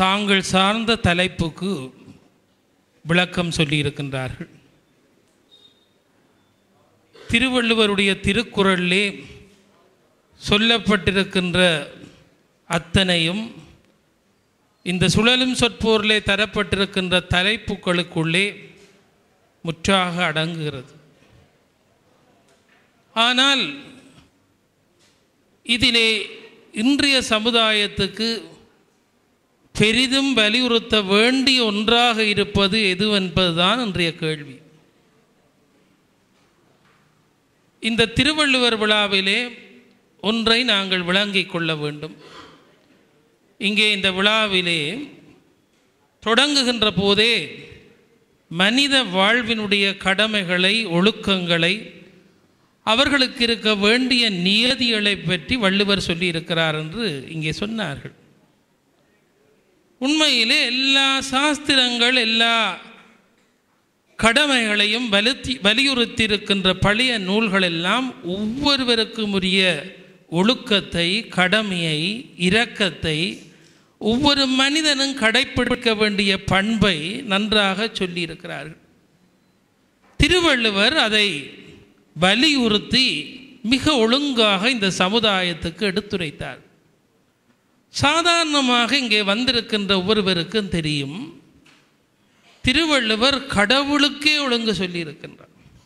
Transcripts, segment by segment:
தாங்கள் சார்ந்த தலைப்புக்கு விளக்கம் சொல்லியிருக்கின்றார்கள் திருவள்ளுவருடைய திருக்குறளிலே சொல்லப்பட்டிருக்கின்ற அத்தனையும் இந்த சுழலும் சொற்போரிலே தரப்பட்டிருக்கின்ற தலைப்புகளுக்குள்ளே முற்றாக அடங்குகிறது ஆனால் இதிலே இன்றைய சமுதாயத்துக்கு பெரிதும் வலியுறுத்த வேண்டிய ஒன்றாக இருப்பது எது என்பதுதான் இன்றைய கேள்வி இந்த திருவள்ளுவர் விழாவிலே ஒன்றை நாங்கள் விளங்கிக் கொள்ள வேண்டும் இங்கே இந்த விழாவிலே தொடங்குகின்ற போதே மனித வாழ்வினுடைய கடமைகளை ஒழுக்கங்களை அவர்களுக்கு இருக்க வேண்டிய நியதிகளை பற்றி வள்ளுவர் சொல்லியிருக்கிறார் என்று இங்கே சொன்னார்கள் உண்மையிலே எல்லா சாஸ்திரங்கள் எல்லா கடமைகளையும் வலுத்தி வலியுறுத்தி இருக்கின்ற பழைய நூல்கள் எல்லாம் ஒவ்வொருவருக்கும் உரிய ஒழுக்கத்தை கடமையை இரக்கத்தை ஒவ்வொரு மனிதனும் கடைப்பிடிக்க வேண்டிய பண்பை நன்றாக சொல்லியிருக்கிறார்கள் திருவள்ளுவர் அதை வலியுறுத்தி மிக ஒழுங்காக இந்த சமுதாயத்துக்கு எடுத்துரைத்தார் சாதாரணமாக இங்கே வந்திருக்கின்ற ஒவ்வொருவருக்கும் தெரியும் திருவள்ளுவர் கடவுளுக்கே ஒழுங்கு சொல்லியிருக்கின்றார்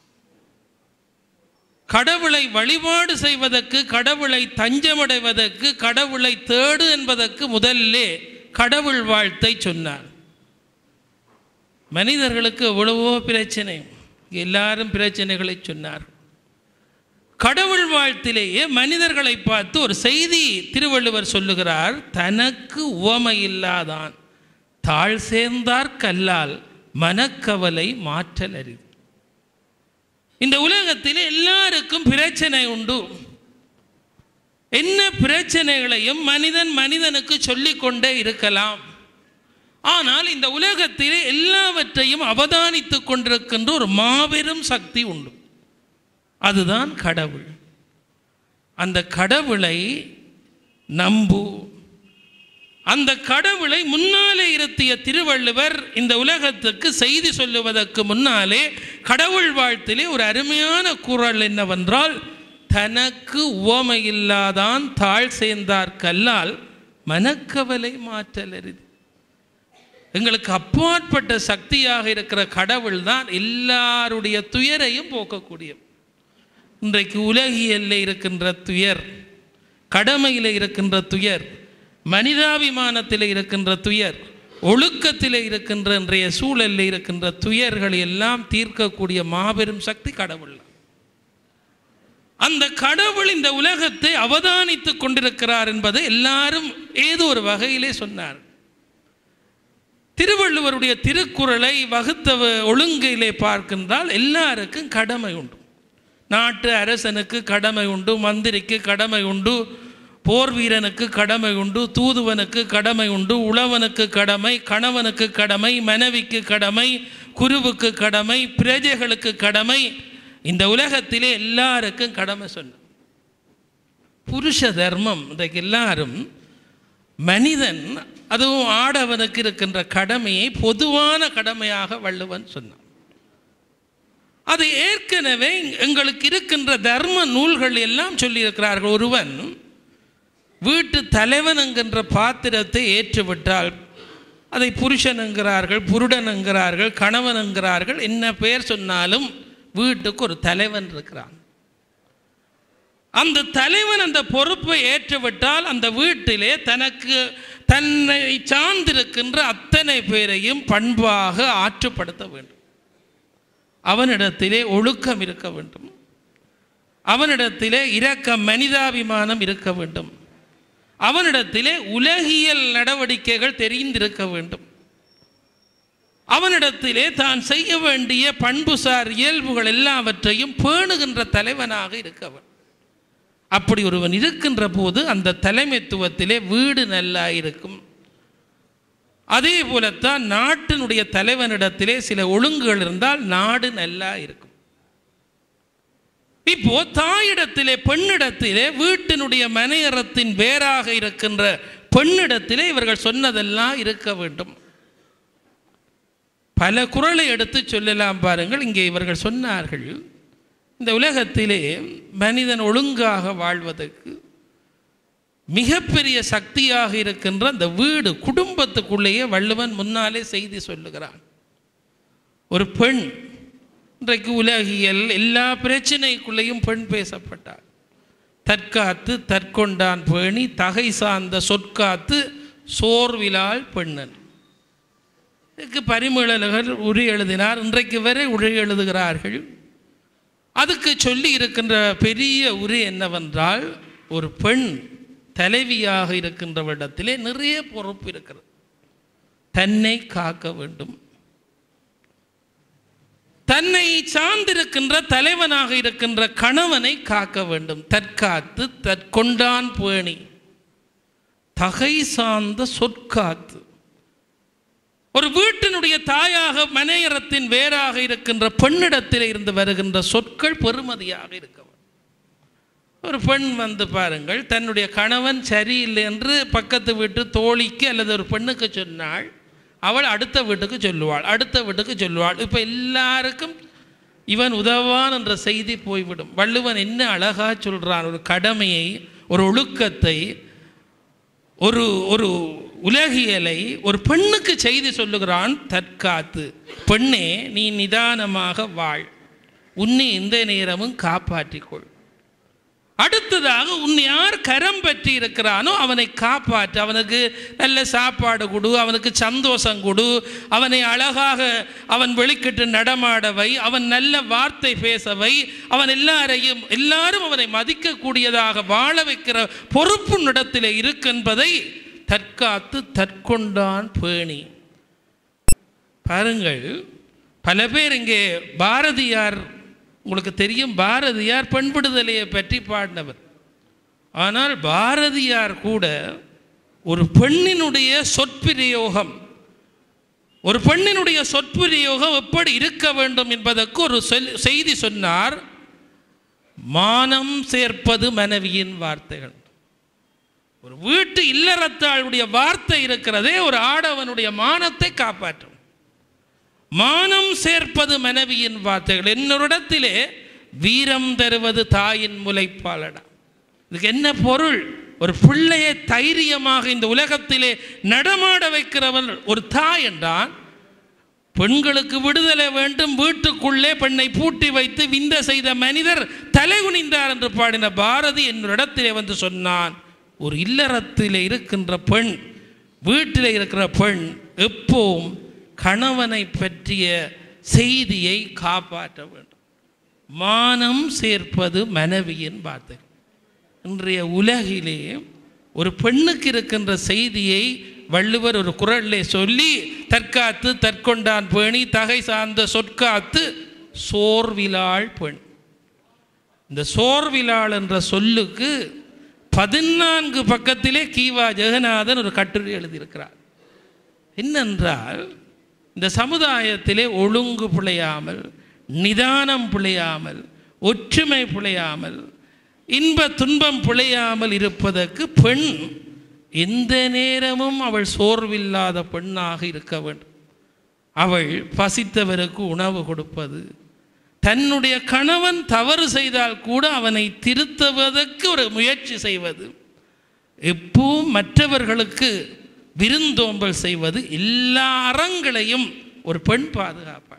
கடவுளை வழிபாடு செய்வதற்கு கடவுளை தஞ்சமடைவதற்கு கடவுளை தேடு என்பதற்கு முதல்லே கடவுள் வாழ்த்தை சொன்னார் மனிதர்களுக்கு எவ்வளவோ பிரச்சனை எல்லாரும் பிரச்சனைகளை சொன்னார் கடவுள் வாழ்த்திலேயே மனிதர்களை பார்த்து ஒரு செய்தி திருவள்ளுவர் சொல்லுகிறார் தனக்கு உவமையில்லாதான் தாழ் சேர்ந்தார் கல்லால் மனக்கவலை மாற்றல் அரிது இந்த உலகத்தில் எல்லாருக்கும் பிரச்சனை உண்டு என்ன பிரச்சனைகளையும் மனிதன் மனிதனுக்கு சொல்லிக்கொண்டே இருக்கலாம் ஆனால் இந்த உலகத்திலே எல்லாவற்றையும் அவதானித்து கொண்டிருக்கின்ற ஒரு மாபெரும் சக்தி உண்டு அதுதான் கடவுள் அந்த கடவுளை நம்பு அந்த கடவுளை முன்னாலே இருத்திய திருவள்ளுவர் இந்த உலகத்துக்கு செய்தி சொல்லுவதற்கு முன்னாலே கடவுள் வாழ்த்திலே ஒரு அருமையான குரல் என்னவென்றால் தனக்கு உவமையில்லாதான் தாழ் சேர்ந்தார் கல்லால் மனக்கவலை மாற்றல் அரிது எங்களுக்கு அப்பாற்பட்ட சக்தியாக இருக்கிற கடவுள் தான் எல்லாருடைய துயரையும் போக்கக்கூடிய இன்றைக்கு உலகியலில் இருக்கின்ற துயர் கடமையில் இருக்கின்ற துயர் மனிதாபிமானத்தில் இருக்கின்ற துயர் ஒழுக்கத்தில் இருக்கின்ற இன்றைய சூழலில் இருக்கின்ற துயர்கள் எல்லாம் தீர்க்கக்கூடிய மாபெரும் சக்தி கடவுள் அந்த கடவுள் இந்த உலகத்தை அவதானித்துக் கொண்டிருக்கிறார் என்பதை எல்லாரும் ஏதோ ஒரு வகையிலே சொன்னார் திருவள்ளுவருடைய திருக்குறளை வகுத்த ஒழுங்கிலே பார்க்கின்றால் எல்லாருக்கும் கடமை உண்டு நாட்டு அரசனுக்கு கடமை உண்டு மந்திரிக்கு கடமை உண்டு போர் வீரனுக்கு கடமை உண்டு தூதுவனுக்கு கடமை உண்டு உழவனுக்கு கடமை கணவனுக்கு கடமை மனைவிக்கு கடமை குருவுக்கு கடமை பிரஜைகளுக்கு கடமை இந்த உலகத்திலே எல்லாருக்கும் கடமை சொன்ன புருஷ தர்மம் இன்றைக்கு எல்லாரும் மனிதன் அதுவும் ஆடவனுக்கு இருக்கின்ற கடமையை பொதுவான கடமையாக வள்ளுவன் சொன்னான் அது ஏற்கனவே எங்களுக்கு இருக்கின்ற தர்ம நூல்கள் எல்லாம் சொல்லியிருக்கிறார்கள் ஒருவன் வீட்டு தலைவன் என்கின்ற பாத்திரத்தை ஏற்றுவிட்டால் அதை புருஷன் என்கிறார்கள் புருடன் என்கிறார்கள் கணவன் என்கிறார்கள் என்ன பெயர் சொன்னாலும் வீட்டுக்கு ஒரு தலைவன் இருக்கிறான் அந்த தலைவன் அந்த பொறுப்பை ஏற்றுவிட்டால் அந்த வீட்டிலே தனக்கு தன்னை சார்ந்திருக்கின்ற அத்தனை பேரையும் பண்பாக ஆற்றுப்படுத்த வேண்டும் அவனிடத்திலே ஒழுக்கம் இருக்க வேண்டும் அவனிடத்திலே இரக்க மனிதாபிமானம் இருக்க வேண்டும் அவனிடத்திலே உலகியல் நடவடிக்கைகள் தெரிந்திருக்க வேண்டும் அவனிடத்திலே தான் செய்ய வேண்டிய பண்புசார் இயல்புகள் எல்லாவற்றையும் பேணுகின்ற தலைவனாக இருக்கவன் அப்படி ஒருவன் இருக்கின்ற போது அந்த தலைமைத்துவத்திலே வீடு நல்லா இருக்கும் அதே போலத்தான் நாட்டினுடைய தலைவனிடத்திலே சில ஒழுங்குகள் இருந்தால் நாடு நல்லா இருக்கும் இப்போ தாயிடத்திலே பெண்ணிடத்திலே வீட்டினுடைய மனையறத்தின் வேறாக இருக்கின்ற பெண்ணிடத்திலே இவர்கள் சொன்னதெல்லாம் இருக்க வேண்டும் பல குரலை எடுத்து சொல்லலாம் பாருங்கள் இங்கே இவர்கள் சொன்னார்கள் இந்த உலகத்திலே மனிதன் ஒழுங்காக வாழ்வதற்கு மிகப்பெரிய சக்தியாக இருக்கின்ற அந்த வீடு குடும்பத்துக்குள்ளேயே வள்ளுவன் முன்னாலே செய்தி சொல்லுகிறான் ஒரு பெண் இன்றைக்கு உலகியல் எல்லா பிரச்சனைக்குள்ளேயும் பெண் பேசப்பட்டார் தற்காத்து தற்கொண்டான் பேணி தகை சார்ந்த சொற்காத்து சோர்விலால் பெண்ணன் இதுக்கு பரிமளகர் உரி எழுதினார் இன்றைக்கு வரை உரை எழுதுகிறார்கள் அதுக்கு சொல்லி இருக்கின்ற பெரிய உரை என்னவென்றால் ஒரு பெண் தலைவியாக இருக்கின்றவரிடத்திலே நிறைய பொறுப்பு இருக்கிறது தன்னை காக்க வேண்டும் தன்னை சார்ந்திருக்கின்ற தலைவனாக இருக்கின்ற கணவனை காக்க வேண்டும் தற்காத்து தற்கொண்டான் பேணி தகை சார்ந்த சொற்காத்து ஒரு வீட்டினுடைய தாயாக மனையறத்தின் வேறாக இருக்கின்ற பெண்ணிடத்தில் இருந்து வருகின்ற சொற்கள் பெருமதியாக இருக்க வேண்டும். ஒரு பெண் வந்து பாருங்கள் தன்னுடைய கணவன் சரியில்லை என்று பக்கத்து வீட்டு தோழிக்கு அல்லது ஒரு பெண்ணுக்கு சொன்னாள் அவள் அடுத்த வீட்டுக்கு சொல்லுவாள் அடுத்த வீட்டுக்கு சொல்லுவாள் இப்போ எல்லாருக்கும் இவன் உதவான் என்ற செய்தி போய்விடும் வள்ளுவன் என்ன அழகா சொல்றான் ஒரு கடமையை ஒரு ஒழுக்கத்தை ஒரு ஒரு உலகியலை ஒரு பெண்ணுக்கு செய்தி சொல்லுகிறான் தற்காத்து பெண்ணே நீ நிதானமாக வாழ் உன்னை எந்த நேரமும் காப்பாற்றிக்கொள் அடுத்ததாக உன்னை யார் கரம் பற்றி இருக்கிறானோ அவனை காப்பாற்று அவனுக்கு நல்ல சாப்பாடு கொடு அவனுக்கு சந்தோஷம் கொடு அவனை அழகாக அவன் வெளிக்கிட்டு நடமாடவை அவன் நல்ல வார்த்தை பேசவை அவன் எல்லாரையும் எல்லாரும் அவனை மதிக்கக்கூடியதாக வாழ வைக்கிற பொறுப்பு இடத்திலே இருக்கின்றதை தற்காத்து தற்கொண்டான் பேணி பாருங்கள் பல பேர் இங்கே பாரதியார் உங்களுக்கு தெரியும் பாரதியார் பெண் விடுதலையை பற்றி பாடினவர் ஆனால் பாரதியார் கூட ஒரு பெண்ணினுடைய சொற்பிரயோகம் ஒரு பெண்ணினுடைய சொற்பிரயோகம் எப்படி இருக்க வேண்டும் என்பதற்கு ஒரு சொல் செய்தி சொன்னார் மானம் சேர்ப்பது மனைவியின் வார்த்தைகள் ஒரு வீட்டு இல்லறத்தாளுடைய வார்த்தை இருக்கிறதே ஒரு ஆடவனுடைய மானத்தை காப்பாற்றும் மானம் சேர்ப்பது மனைவியின் வார்த்தைகள் என்னொரிடத்திலே வீரம் தருவது தாயின் முளைப்பாலடா இதுக்கு என்ன பொருள் ஒரு பிள்ளையை தைரியமாக இந்த உலகத்திலே நடமாட வைக்கிறவன் ஒரு தாய் என்றான் பெண்களுக்கு விடுதலை வேண்டும் வீட்டுக்குள்ளே பெண்ணை பூட்டி வைத்து விந்த செய்த மனிதர் தலைகுனிந்தார் என்று பாடின பாரதி என்னிடத்திலே வந்து சொன்னான் ஒரு இல்லறத்திலே இருக்கின்ற பெண் வீட்டிலே இருக்கிற பெண் எப்பவும் கணவனை பற்றிய செய்தியை காப்பாற்ற வேண்டும் மானம் சேர்ப்பது மனைவியின் வார்த்தை இன்றைய உலகிலே ஒரு பெண்ணுக்கு இருக்கின்ற செய்தியை வள்ளுவர் ஒரு குரலிலே சொல்லி தற்காத்து தற்கொண்டான் பேணி தகை சார்ந்த சொற்காத்து சோர்விலாள் பெண் இந்த சோர்விலாள் என்ற சொல்லுக்கு பதினான்கு பக்கத்திலே கீவா ஜெகநாதன் ஒரு கட்டுரை எழுதியிருக்கிறார் என்னென்றால் இந்த சமுதாயத்திலே ஒழுங்கு பிழையாமல் நிதானம் பிழையாமல் ஒற்றுமை பிழையாமல் இன்ப துன்பம் பிழையாமல் இருப்பதற்கு பெண் எந்த நேரமும் அவள் சோர்வில்லாத பெண்ணாக இருக்க வேண்டும் அவள் பசித்தவருக்கு உணவு கொடுப்பது தன்னுடைய கணவன் தவறு செய்தால் கூட அவனை திருத்துவதற்கு ஒரு முயற்சி செய்வது எப்பவும் மற்றவர்களுக்கு விருந்தோம்பல் செய்வது எல்லா அறங்களையும் ஒரு பெண் பாதுகாப்பாள்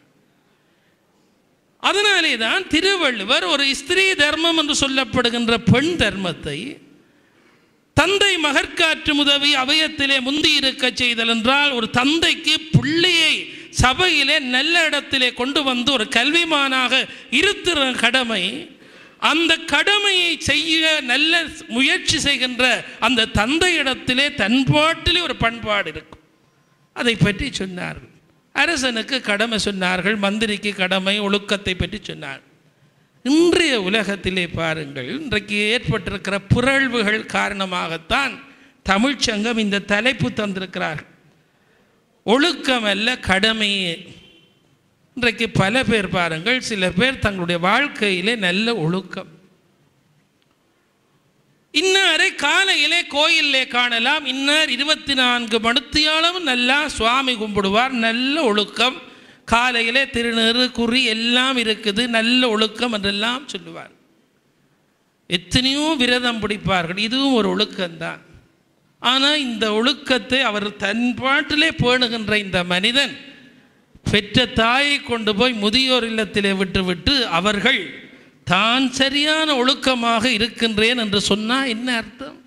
அதனாலே தான் திருவள்ளுவர் ஒரு ஸ்திரீ தர்மம் என்று சொல்லப்படுகின்ற பெண் தர்மத்தை தந்தை மகற்காற்று உதவி அவயத்திலே முந்தி இருக்க செய்தல் என்றால் ஒரு தந்தைக்கு பிள்ளையை சபையிலே நல்ல இடத்திலே கொண்டு வந்து ஒரு கல்விமானாக இருத்துற கடமை அந்த கடமையை செய்ய நல்ல முயற்சி செய்கின்ற அந்த தந்தையிடத்திலே தன்பாட்டிலே ஒரு பண்பாடு இருக்கும் அதை பற்றி சொன்னார்கள் அரசனுக்கு கடமை சொன்னார்கள் மந்திரிக்கு கடமை ஒழுக்கத்தை பற்றி சொன்னார் இன்றைய உலகத்திலே பாருங்கள் இன்றைக்கு ஏற்பட்டிருக்கிற புரள்வுகள் காரணமாகத்தான் தமிழ்ச்சங்கம் இந்த தலைப்பு தந்திருக்கிறார்கள் ஒழுக்கம் அல்ல கடமையே இன்றைக்கு பல பேர் பாருங்கள் சில பேர் தங்களுடைய வாழ்க்கையிலே நல்ல ஒழுக்கம் இன்னாரை காலையிலே கோயிலே காணலாம் இன்னார் இருபத்தி நான்கு மணித்தியாலும் நல்லா சுவாமி கும்பிடுவார் நல்ல ஒழுக்கம் காலையிலே திருநீறு குறி எல்லாம் இருக்குது நல்ல ஒழுக்கம் என்றெல்லாம் சொல்லுவார் எத்தனையோ விரதம் பிடிப்பார்கள் இதுவும் ஒரு ஒழுக்கம்தான் ஆனால் இந்த ஒழுக்கத்தை அவர் தன் பாட்டிலே பேணுகின்ற இந்த மனிதன் பெற்ற தாயை கொண்டு போய் முதியோர் இல்லத்திலே விட்டுவிட்டு அவர்கள் தான் சரியான ஒழுக்கமாக இருக்கின்றேன் என்று சொன்னால் என்ன அர்த்தம்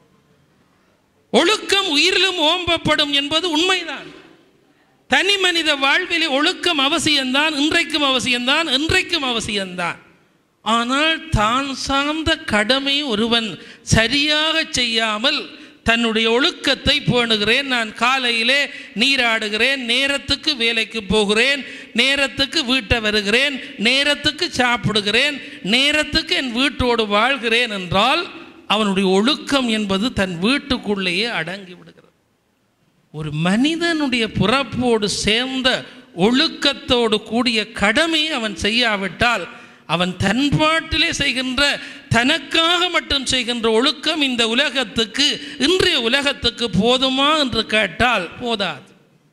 ஒழுக்கம் உயிரிலும் ஓம்பப்படும் என்பது உண்மைதான் தனி மனித வாழ்விலே ஒழுக்கம் அவசியம்தான் இன்றைக்கும் அவசியம்தான் இன்றைக்கும் அவசியம்தான் ஆனால் தான் சார்ந்த கடமை ஒருவன் சரியாக செய்யாமல் தன்னுடைய ஒழுக்கத்தை பேணுகிறேன் நான் காலையிலே நீராடுகிறேன் நேரத்துக்கு வேலைக்கு போகிறேன் நேரத்துக்கு வீட்டை வருகிறேன் நேரத்துக்கு சாப்பிடுகிறேன் நேரத்துக்கு என் வீட்டோடு வாழ்கிறேன் என்றால் அவனுடைய ஒழுக்கம் என்பது தன் வீட்டுக்குள்ளேயே அடங்கி விடுகிறது ஒரு மனிதனுடைய பிறப்போடு சேர்ந்த ஒழுக்கத்தோடு கூடிய கடமையை அவன் செய்யாவிட்டால் அவன் தன் பாட்டிலே செய்கின்ற தனக்காக மட்டும் செய்கின்ற ஒழுக்கம் இந்த உலகத்துக்கு இன்றைய உலகத்துக்கு போதுமா என்று கேட்டால் போதாது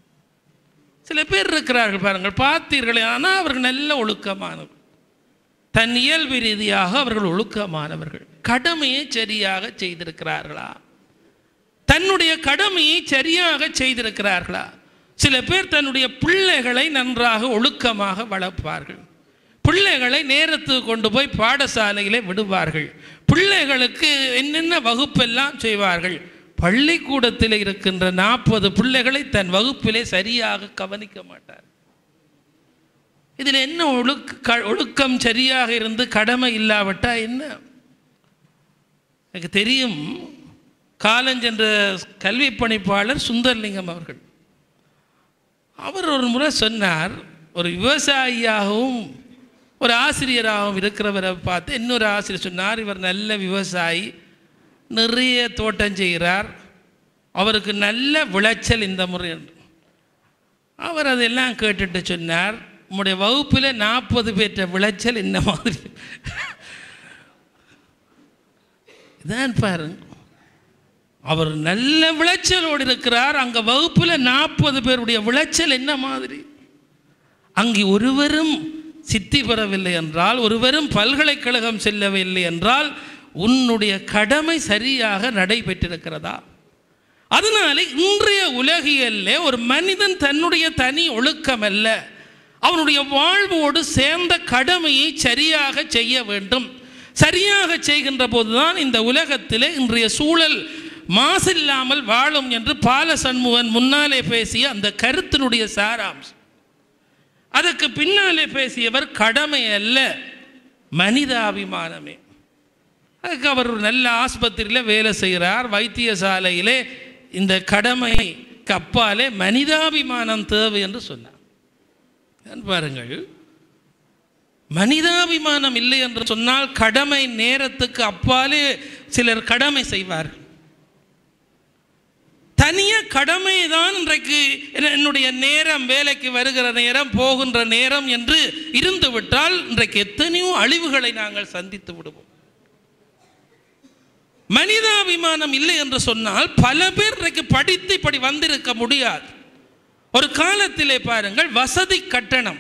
சில பேர் இருக்கிறார்கள் பாருங்கள் பார்த்தீர்களே ஆனால் அவர்கள் நல்ல ஒழுக்கமானவர்கள் தன் இயல்பு ரீதியாக அவர்கள் ஒழுக்கமானவர்கள் கடமையை சரியாக செய்திருக்கிறார்களா தன்னுடைய கடமையை சரியாக செய்திருக்கிறார்களா சில பேர் தன்னுடைய பிள்ளைகளை நன்றாக ஒழுக்கமாக வளர்ப்பார்கள் பிள்ளைகளை நேரத்துக்கு கொண்டு போய் பாடசாலையிலே விடுவார்கள் பிள்ளைகளுக்கு என்னென்ன வகுப்பெல்லாம் செய்வார்கள் பள்ளிக்கூடத்தில் இருக்கின்ற நாற்பது பிள்ளைகளை தன் வகுப்பிலே சரியாக கவனிக்க மாட்டார் இதில் என்ன ஒழுக்க ஒழுக்கம் சரியாக இருந்து கடமை இல்லாவிட்டா என்ன எனக்கு தெரியும் காலஞ்சென்ற கல்வி பணிப்பாளர் சுந்தர்லிங்கம் அவர்கள் அவர் ஒரு முறை சொன்னார் ஒரு விவசாயியாகவும் ஒரு ஆசிரியராகவும் இருக்கிறவரை பார்த்து இன்னொரு ஆசிரியர் சொன்னார் இவர் நல்ல விவசாயி நிறைய தோட்டம் செய்கிறார் அவருக்கு நல்ல விளைச்சல் இந்த முறை என்று அவர் அதெல்லாம் கேட்டுட்டு சொன்னார் உம்முடைய வகுப்பில் நாற்பது பேற்ற விளைச்சல் இந்த மாதிரி இதான் பாருங்க அவர் நல்ல விளைச்சலோடு இருக்கிறார் அங்கே வகுப்பில் நாற்பது பேருடைய விளைச்சல் என்ன மாதிரி அங்கே ஒருவரும் சித்தி பெறவில்லை என்றால் ஒருவரும் பல்கலைக்கழகம் செல்லவில்லை என்றால் உன்னுடைய கடமை சரியாக நடைபெற்றிருக்கிறதா அதனால இன்றைய உலகியல்ல ஒரு மனிதன் தன்னுடைய தனி ஒழுக்கம் அல்ல அவனுடைய வாழ்வோடு சேர்ந்த கடமையை சரியாக செய்ய வேண்டும் சரியாக செய்கின்ற போதுதான் இந்த உலகத்திலே இன்றைய சூழல் மாசில்லாமல் வாழும் என்று பால சண்முகன் முன்னாலே பேசிய அந்த கருத்தினுடைய சாராம்சம் அதுக்கு பின்னாலே பேசியவர் கடமை அல்ல மனிதாபிமானமே அதுக்கு அவர் ஒரு நல்ல ஆஸ்பத்திரியில் வேலை செய்கிறார் வைத்தியசாலையிலே இந்த கடமைக்கு அப்பாலே மனிதாபிமானம் தேவை என்று சொன்னார் பாருங்கள் மனிதாபிமானம் இல்லை என்று சொன்னால் கடமை நேரத்துக்கு அப்பாலே சிலர் கடமை செய்வார்கள் தனிய கடமை தான் இன்றைக்கு என்னுடைய நேரம் வேலைக்கு வருகிற நேரம் போகின்ற நேரம் என்று இருந்து விட்டால் இன்றைக்கு எத்தனையோ அழிவுகளை நாங்கள் சந்தித்து விடுவோம் மனிதாபிமானம் இல்லை என்று சொன்னால் பல பேர் இன்றைக்கு படித்து இப்படி வந்திருக்க முடியாது ஒரு காலத்திலே பாருங்கள் வசதி கட்டணம்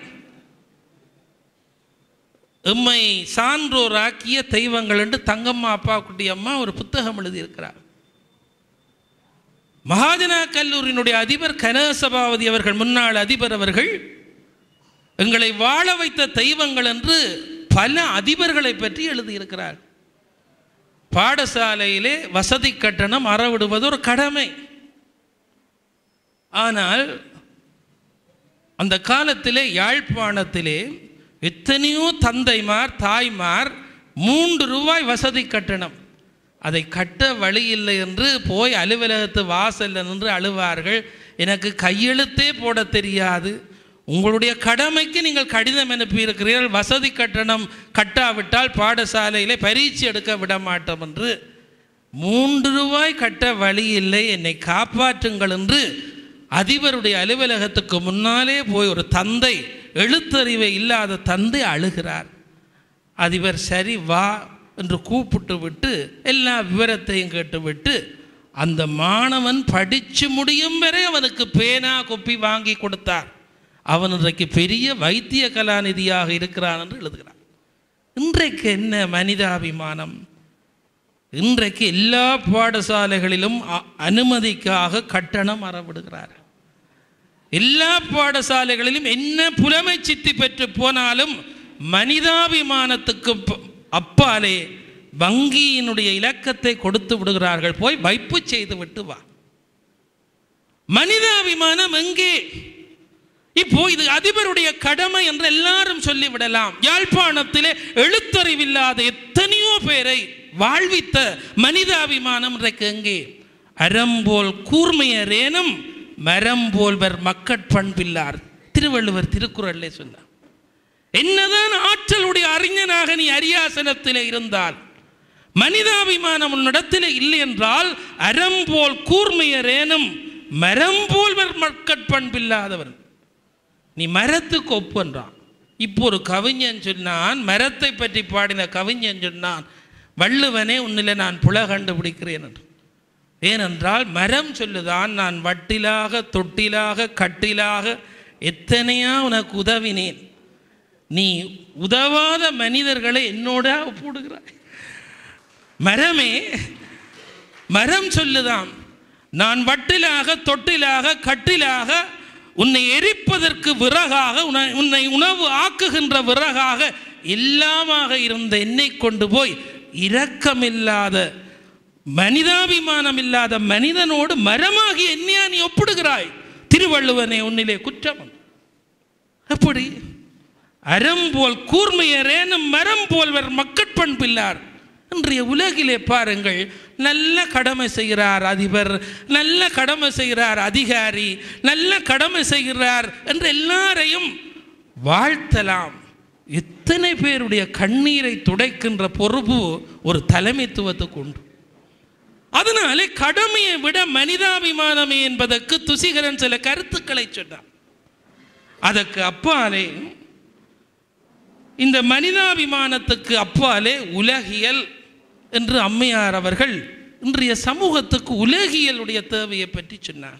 எம்மை சான்றோராக்கிய தெய்வங்கள் என்று தங்கம்மா அப்பா குட்டி அம்மா ஒரு புத்தகம் எழுதியிருக்கிறார் மகாஜனா கல்லூரியினுடைய அதிபர் கனகசபாவதி அவர்கள் முன்னாள் அதிபர் அவர்கள் எங்களை வாழ வைத்த தெய்வங்கள் என்று பல அதிபர்களை பற்றி எழுதியிருக்கிறார் பாடசாலையிலே வசதி கட்டணம் அறவிடுவது ஒரு கடமை ஆனால் அந்த காலத்திலே யாழ்ப்பாணத்திலே எத்தனையோ தந்தைமார் தாய்மார் மூன்று ரூபாய் வசதி கட்டணம் அதை கட்ட வழி இல்லை என்று போய் அலுவலகத்து வாசலில் நின்று அழுவார்கள் எனக்கு கையெழுத்தே போட தெரியாது உங்களுடைய கடமைக்கு நீங்கள் கடிதம் அனுப்பியிருக்கிறீர்கள் வசதி கட்டணம் கட்டாவிட்டால் பாடசாலையில் பரீட்சை எடுக்க விட மாட்டோம் என்று மூன்று ரூபாய் கட்ட வழி இல்லை என்னை காப்பாற்றுங்கள் என்று அதிபருடைய அலுவலகத்துக்கு முன்னாலே போய் ஒரு தந்தை எழுத்தறிவை இல்லாத தந்தை அழுகிறார் அதிபர் சரி வா என்று கூப்பிட்டு விட்டு எல்லா விவரத்தையும் கேட்டுவிட்டு அந்த மாணவன் படித்து முடியும் வரை அவனுக்கு பேனா கொப்பி வாங்கி கொடுத்தார் அவன் இன்றைக்கு பெரிய வைத்திய கலாநிதியாக இருக்கிறான் என்று எழுதுகிறான் இன்றைக்கு என்ன மனிதாபிமானம் இன்றைக்கு எல்லா பாடசாலைகளிலும் அ- அனுமதிக்காக கட்டணம் அறவிடுகிறார் எல்லா பாடசாலைகளிலும் என்ன புலமை சித்தி பெற்று போனாலும் மனிதாபிமானத்துக்கு ப- அப்பாலே வங்கியினுடைய இலக்கத்தை கொடுத்து விடுகிறார்கள் போய் வைப்பு செய்து விட்டு வா மனிதாபிமானம் எங்கே இப்போ இது அதிபருடைய கடமை என்று எல்லாரும் சொல்லிவிடலாம் யாழ்ப்பாணத்திலே எழுத்தறிவில்லாத எத்தனையோ பேரை வாழ்வித்த மனிதாபிமானம் இன்றைக்கு எங்கே அறம்போல் கூர்மையரேனும் மரம் போல்வர் மக்கட்பண்பில்லார் திருவள்ளுவர் திருக்குறளிலே சொன்னார் என்னதான் ஆற்றலுடைய அறிஞனாக நீ அரியாசனத்திலே இருந்தால் மனிதாபிமானம் உன்னிடத்திலே இல்லை என்றால் அறம் போல் கூர்மையரேனும் மரம் போல்வர் மக்கட்பண்பில்லாதவர் நீ மரத்துக்கு ஒப்புன்றான் இப்போ ஒரு கவிஞன் சொன்னான் மரத்தை பற்றி பாடின கவிஞன் சொன்னான் வள்ளுவனே உன்னிலே நான் புல கண்டுபிடிக்கிறேன் என்று ஏனென்றால் மரம் சொல்லுதான் நான் வட்டிலாக தொட்டிலாக கட்டிலாக எத்தனையா உனக்கு உதவினேன் நீ உதவாத மனிதர்களை என்னோட ஒப்பிடுகிறாய் மரமே மரம் சொல்லுதாம் நான் வட்டிலாக தொட்டிலாக கட்டிலாக உன்னை எரிப்பதற்கு விறகாக உன்னை உன்னை உணவு ஆக்குகின்ற விறகாக எல்லாமாக இருந்த என்னை கொண்டு போய் இரக்கமில்லாத மனிதாபிமானம் இல்லாத மனிதனோடு மரமாகி என்னையா நீ ஒப்பிடுகிறாய் திருவள்ளுவனே உன்னிலே குற்றம் அப்படி அறம் போல் கூர்மையரேனும் மரம் போல்வர் மக்கட்பண்பில்லார் இன்றைய உலகிலே பாருங்கள் நல்ல கடமை செய்கிறார் அதிபர் நல்ல கடமை செய்கிறார் அதிகாரி நல்ல கடமை செய்கிறார் என்று எல்லாரையும் வாழ்த்தலாம் எத்தனை பேருடைய கண்ணீரை துடைக்கின்ற பொறுப்பு ஒரு தலைமைத்துவத்துக்கு உண்டு அதனாலே கடமையை விட மனிதாபிமானமே என்பதற்கு துசிகரன் சில கருத்துக்களை சொன்னார் அதற்கு அப்பாலே இந்த மனிதாபிமானத்துக்கு அப்பாலே உலகியல் என்று அம்மையார் அவர்கள் இன்றைய சமூகத்துக்கு உலகியலுடைய தேவையை பற்றி சொன்னார்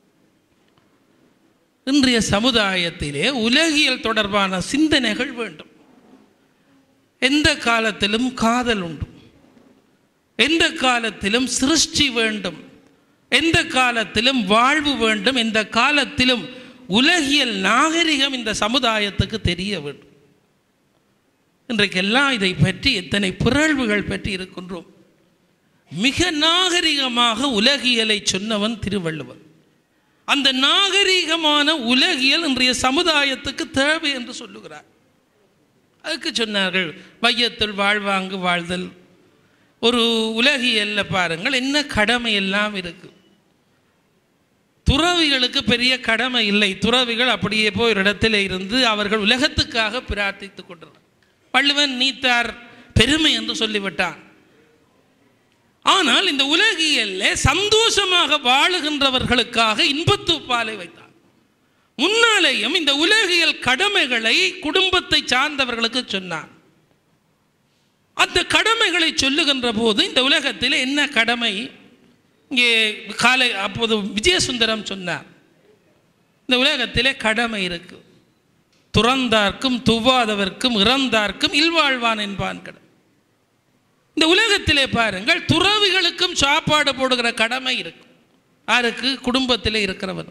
இன்றைய சமுதாயத்திலே உலகியல் தொடர்பான சிந்தனைகள் வேண்டும் எந்த காலத்திலும் காதல் உண்டு எந்த காலத்திலும் சிருஷ்டி வேண்டும் எந்த காலத்திலும் வாழ்வு வேண்டும் எந்த காலத்திலும் உலகியல் நாகரிகம் இந்த சமுதாயத்துக்கு தெரிய வேண்டும் இன்றைக்கெல்லாம் இதை பற்றி எத்தனை பிறழ்வுகள் பற்றி இருக்கின்றோம் மிக நாகரிகமாக உலகியலை சொன்னவன் திருவள்ளுவர் அந்த நாகரிகமான உலகியல் இன்றைய சமுதாயத்துக்கு தேவை என்று சொல்லுகிறார் அதுக்கு சொன்னார்கள் வையத்தில் வாழ்வாங்கு வாழ்தல் ஒரு உலகியல்ல பாருங்கள் என்ன கடமை எல்லாம் இருக்கு துறவிகளுக்கு பெரிய கடமை இல்லை துறவிகள் அப்படியே போய் ஒரு இடத்துல இருந்து அவர்கள் உலகத்துக்காக பிரார்த்தித்துக் கொண்டிருந்தார் வள்ளுவன் நீத்தார் பெருமை என்று சொல்லிவிட்டான் ஆனால் இந்த உலகியல்ல சந்தோஷமாக வாழுகின்றவர்களுக்காக இன்பத்து பாலை வைத்தார் முன்னாலேயும் இந்த உலகியல் கடமைகளை குடும்பத்தை சார்ந்தவர்களுக்கு சொன்னார் அந்த கடமைகளை சொல்லுகின்ற போது இந்த உலகத்தில் என்ன கடமை இங்கே காலை அப்போது விஜயசுந்தரம் சொன்னார் இந்த உலகத்திலே கடமை இருக்கு துறந்தார்க்கும் துவாதவர்க்கும் இறந்தார்க்கும் இல்வாழ்வான் என்பான் கடமை இந்த உலகத்திலே பாருங்கள் துறவிகளுக்கும் சாப்பாடு போடுகிற கடமை இருக்கு யாருக்கு குடும்பத்திலே இருக்கிறவன்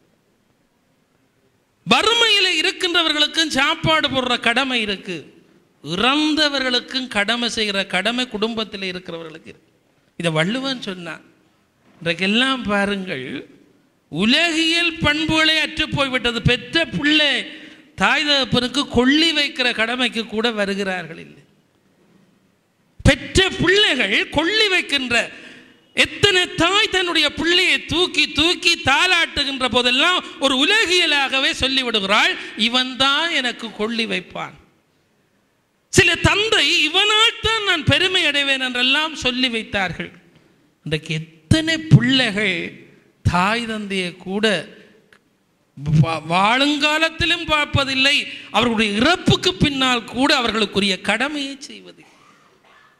வறுமையில் இருக்கின்றவர்களுக்கும் சாப்பாடு போடுற கடமை இருக்கு இறந்தவர்களுக்கும் கடமை செய்கிற கடமை குடும்பத்தில் இருக்கிறவர்களுக்கு இருக்கு இதை வள்ளுவன் சொன்னான் இன்றைக்கெல்லாம் பாருங்கள் உலகியல் பண்புகளே அற்று போய்விட்டது பெற்ற பிள்ளை தாய் தகப்பனுக்கு கொள்ளி வைக்கிற கடமைக்கு கூட வருகிறார்கள் இல்லை பெற்ற பிள்ளைகள் கொள்ளி வைக்கின்ற எத்தனை தாய் தன்னுடைய பிள்ளையை தூக்கி தூக்கி தாளாட்டுகின்ற போதெல்லாம் ஒரு உலகியலாகவே சொல்லிவிடுகிறாள் இவன் தான் எனக்கு கொள்ளி வைப்பான் சில தந்தை இவனால் தான் நான் பெருமை அடைவேன் என்றெல்லாம் சொல்லி வைத்தார்கள் இன்றைக்கு எத்தனை பிள்ளைகள் தாய் தந்தையை கூட வா- வாழுங்காலத்திலும் பார்ப்பதில்லை அவர்களுடைய இறப்புக்கு பின்னால் கூட அவர்களுக்குரிய கடமையை செய்வது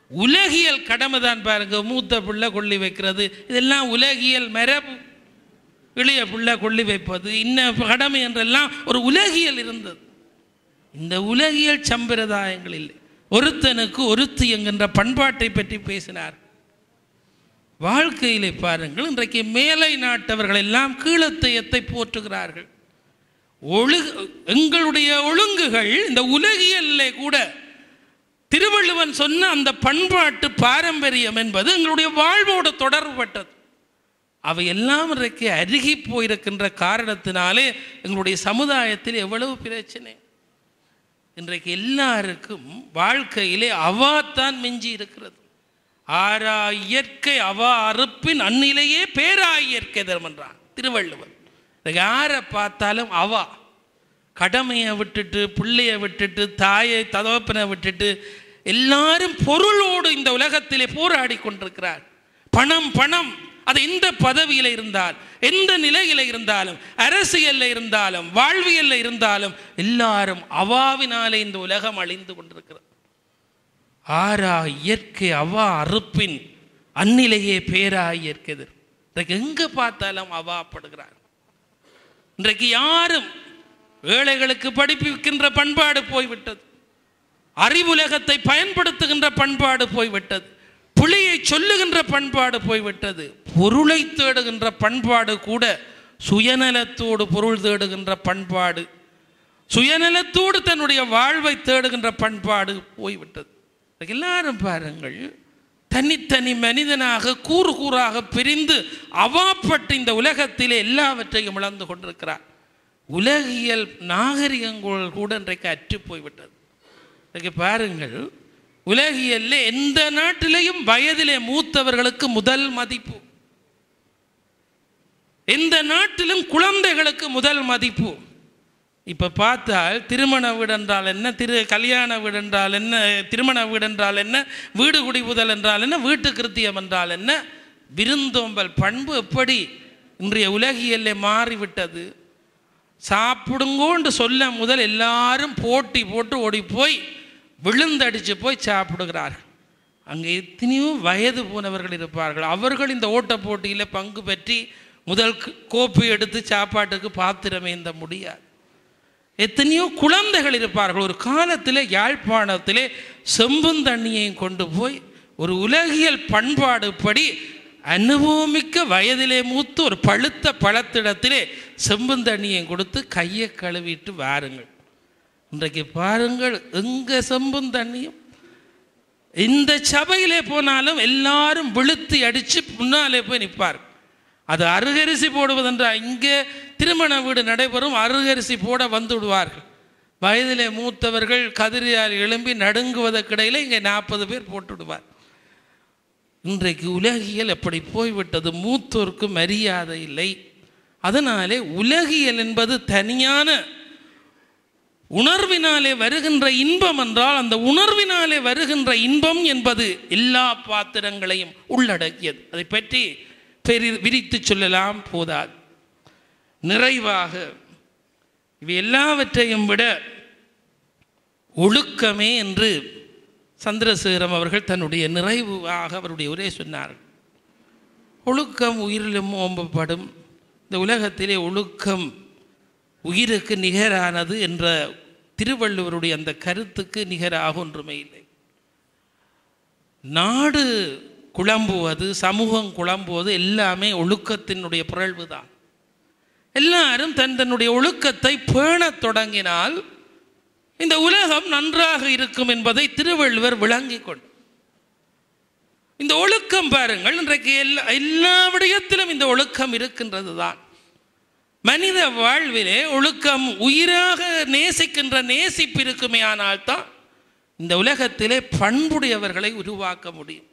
உலகியல் கடமை தான் பாருங்க மூத்த பிள்ளை கொள்ளி வைக்கிறது இதெல்லாம் உலகியல் மரபு இளைய பிள்ளை கொள்ளி வைப்பது இன்ன கடமை என்றெல்லாம் ஒரு உலகியல் இருந்தது இந்த உலகியல் சம்பிரதாயங்கள் இல்லை ஒருத்தனுக்கு ஒருத்தி என்கின்ற பண்பாட்டை பற்றி பேசினார் வாழ்க்கையிலே பாருங்கள் இன்றைக்கு மேலை நாட்டவர்கள் எல்லாம் கீழத்தையத்தை போற்றுகிறார்கள் ஒழு எங்களுடைய ஒழுங்குகள் இந்த உலகியல்லே கூட திருவள்ளுவன் சொன்ன அந்த பண்பாட்டு பாரம்பரியம் என்பது எங்களுடைய வாழ்வோடு தொடர்புபட்டது அவை எல்லாம் இன்றைக்கு அருகி போயிருக்கின்ற காரணத்தினாலே எங்களுடைய சமுதாயத்தில் எவ்வளவு பிரச்சனை இன்றைக்கு எல்லாருக்கும் வாழ்க்கையிலே அவாத்தான் மிஞ்சி இருக்கிறது ஆரா இயற்கை அவா அறுப்பின் அந்நிலையே பேரா இயற்கை தர்மன்றான் திருவள்ளுவர் இன்றைக்கு யாரை பார்த்தாலும் அவா கடமையை விட்டுட்டு பிள்ளைய விட்டுட்டு தாயை தகப்பனை விட்டுட்டு எல்லாரும் பொருளோடு இந்த உலகத்திலே போராடி கொண்டிருக்கிறார் பணம் பணம் அது எந்த பதவியில் இருந்தால் எந்த நிலையில் இருந்தாலும் அரசியலில் இருந்தாலும் வாழ்வியலில் இருந்தாலும் எல்லாரும் அவாவினாலே இந்த உலகம் அழிந்து கொண்டிருக்கிறது ஆரா இயற்கை அவா அறுப்பின் அந்நிலையே பேரா இயற்கைது இன்றைக்கு எங்கே பார்த்தாலும் அவாப்படுகிறார் இன்றைக்கு யாரும் ஏழைகளுக்கு படிப்பிக்கின்ற பண்பாடு போய்விட்டது அறிவுலகத்தை பயன்படுத்துகின்ற பண்பாடு போய்விட்டது புலியை சொல்லுகின்ற பண்பாடு போய்விட்டது பொருளை தேடுகின்ற பண்பாடு கூட சுயநலத்தோடு பொருள் தேடுகின்ற பண்பாடு சுயநலத்தோடு தன்னுடைய வாழ்வை தேடுகின்ற பண்பாடு போய்விட்டது எல்லாரும் பாருங்கள் தனித்தனி மனிதனாக கூறு கூறாக பிரிந்து அவாப்பட்டு இந்த உலகத்திலே எல்லாவற்றையும் இழந்து கொண்டிருக்கிறார் உலகியல் நாகரிகங்கள் கூட இன்றைக்கு அற்று போய்விட்டது இன்றைக்கு பாருங்கள் உலகியல்ல எந்த நாட்டிலையும் வயதிலே மூத்தவர்களுக்கு முதல் மதிப்பு எந்த நாட்டிலும் குழந்தைகளுக்கு முதல் மதிப்பு இப்போ பார்த்தால் திருமண வீடு என்றால் என்ன திரு கல்யாண வீடு என்றால் என்ன திருமண வீடு என்றால் என்ன வீடு குடிபுதல் என்றால் என்ன வீட்டு கிருத்தியம் என்றால் என்ன விருந்தோம்பல் பண்பு எப்படி இன்றைய உலகியல்லே மாறிவிட்டது சாப்பிடுங்கோண்டு சொல்ல முதல் எல்லாரும் போட்டி போட்டு ஓடி போய் விழுந்தடிச்சு போய் சாப்பிடுகிறார்கள் அங்கே எத்தனையோ வயது போனவர்கள் இருப்பார்கள் அவர்கள் இந்த ஓட்ட போட்டியில் பங்கு பெற்றி முதல் கோப்பை எடுத்து சாப்பாட்டுக்கு பாத்திரமே இந்த முடியாது எத்தனையோ குழந்தைகள் இருப்பார்கள் ஒரு காலத்தில் யாழ்ப்பாணத்திலே செம்புந்தண்ணியையும் கொண்டு போய் ஒரு உலகியல் பண்பாடு படி அனுபவமிக்க வயதிலே மூத்து ஒரு பழுத்த பழத்திடத்திலே செம்புந்தண்ணியையும் கொடுத்து கையை கழுவிட்டு வாருங்கள் இன்றைக்கு பாருங்கள் எங்க செம்பும் தண்ணியும் இந்த சபையிலே போனாலும் எல்லாரும் விழுத்தி அடித்து முன்னாலே போய் நிற்பார் அது அருகரிசி போடுவதென்றால் இங்கே திருமண வீடு நடைபெறும் அருகரிசி போட வந்து விடுவார்கள் வயதிலே மூத்தவர்கள் கதிரியால் எழும்பி நடுங்குவதற்கிடையில் இங்கே நாற்பது பேர் போட்டு விடுவார் இன்றைக்கு உலகியல் எப்படி போய்விட்டது மூத்தோருக்கு மரியாதை இல்லை அதனாலே உலகியல் என்பது தனியான உணர்வினாலே வருகின்ற இன்பம் என்றால் அந்த உணர்வினாலே வருகின்ற இன்பம் என்பது எல்லா பாத்திரங்களையும் உள்ளடக்கியது அதை பற்றி பெரி விரித்து சொல்லலாம் போதாது நிறைவாக இவை எல்லாவற்றையும் விட ஒழுக்கமே என்று சந்திரசேகரம் அவர்கள் தன்னுடைய நிறைவாக அவருடைய உரை சொன்னார்கள் ஒழுக்கம் உயிரிலும் ஓம்பப்படும் இந்த உலகத்திலே ஒழுக்கம் உயிருக்கு நிகரானது என்ற திருவள்ளுவருடைய அந்த கருத்துக்கு நிகராக ஒன்றுமே இல்லை நாடு குழம்புவது சமூகம் குழம்புவது எல்லாமே ஒழுக்கத்தினுடைய பிறழ்வு தான் எல்லாரும் தன் தன்னுடைய ஒழுக்கத்தை பேணத் தொடங்கினால் இந்த உலகம் நன்றாக இருக்கும் என்பதை திருவள்ளுவர் விளங்கி கொண்டு இந்த ஒழுக்கம் பாருங்கள் இன்றைக்கு எல்லா எல்லா விடயத்திலும் இந்த ஒழுக்கம் இருக்கின்றது தான் மனித வாழ்விலே ஒழுக்கம் உயிராக நேசிக்கின்ற நேசிப்பு இருக்குமே ஆனால் தான் இந்த உலகத்திலே பண்புடையவர்களை உருவாக்க முடியும்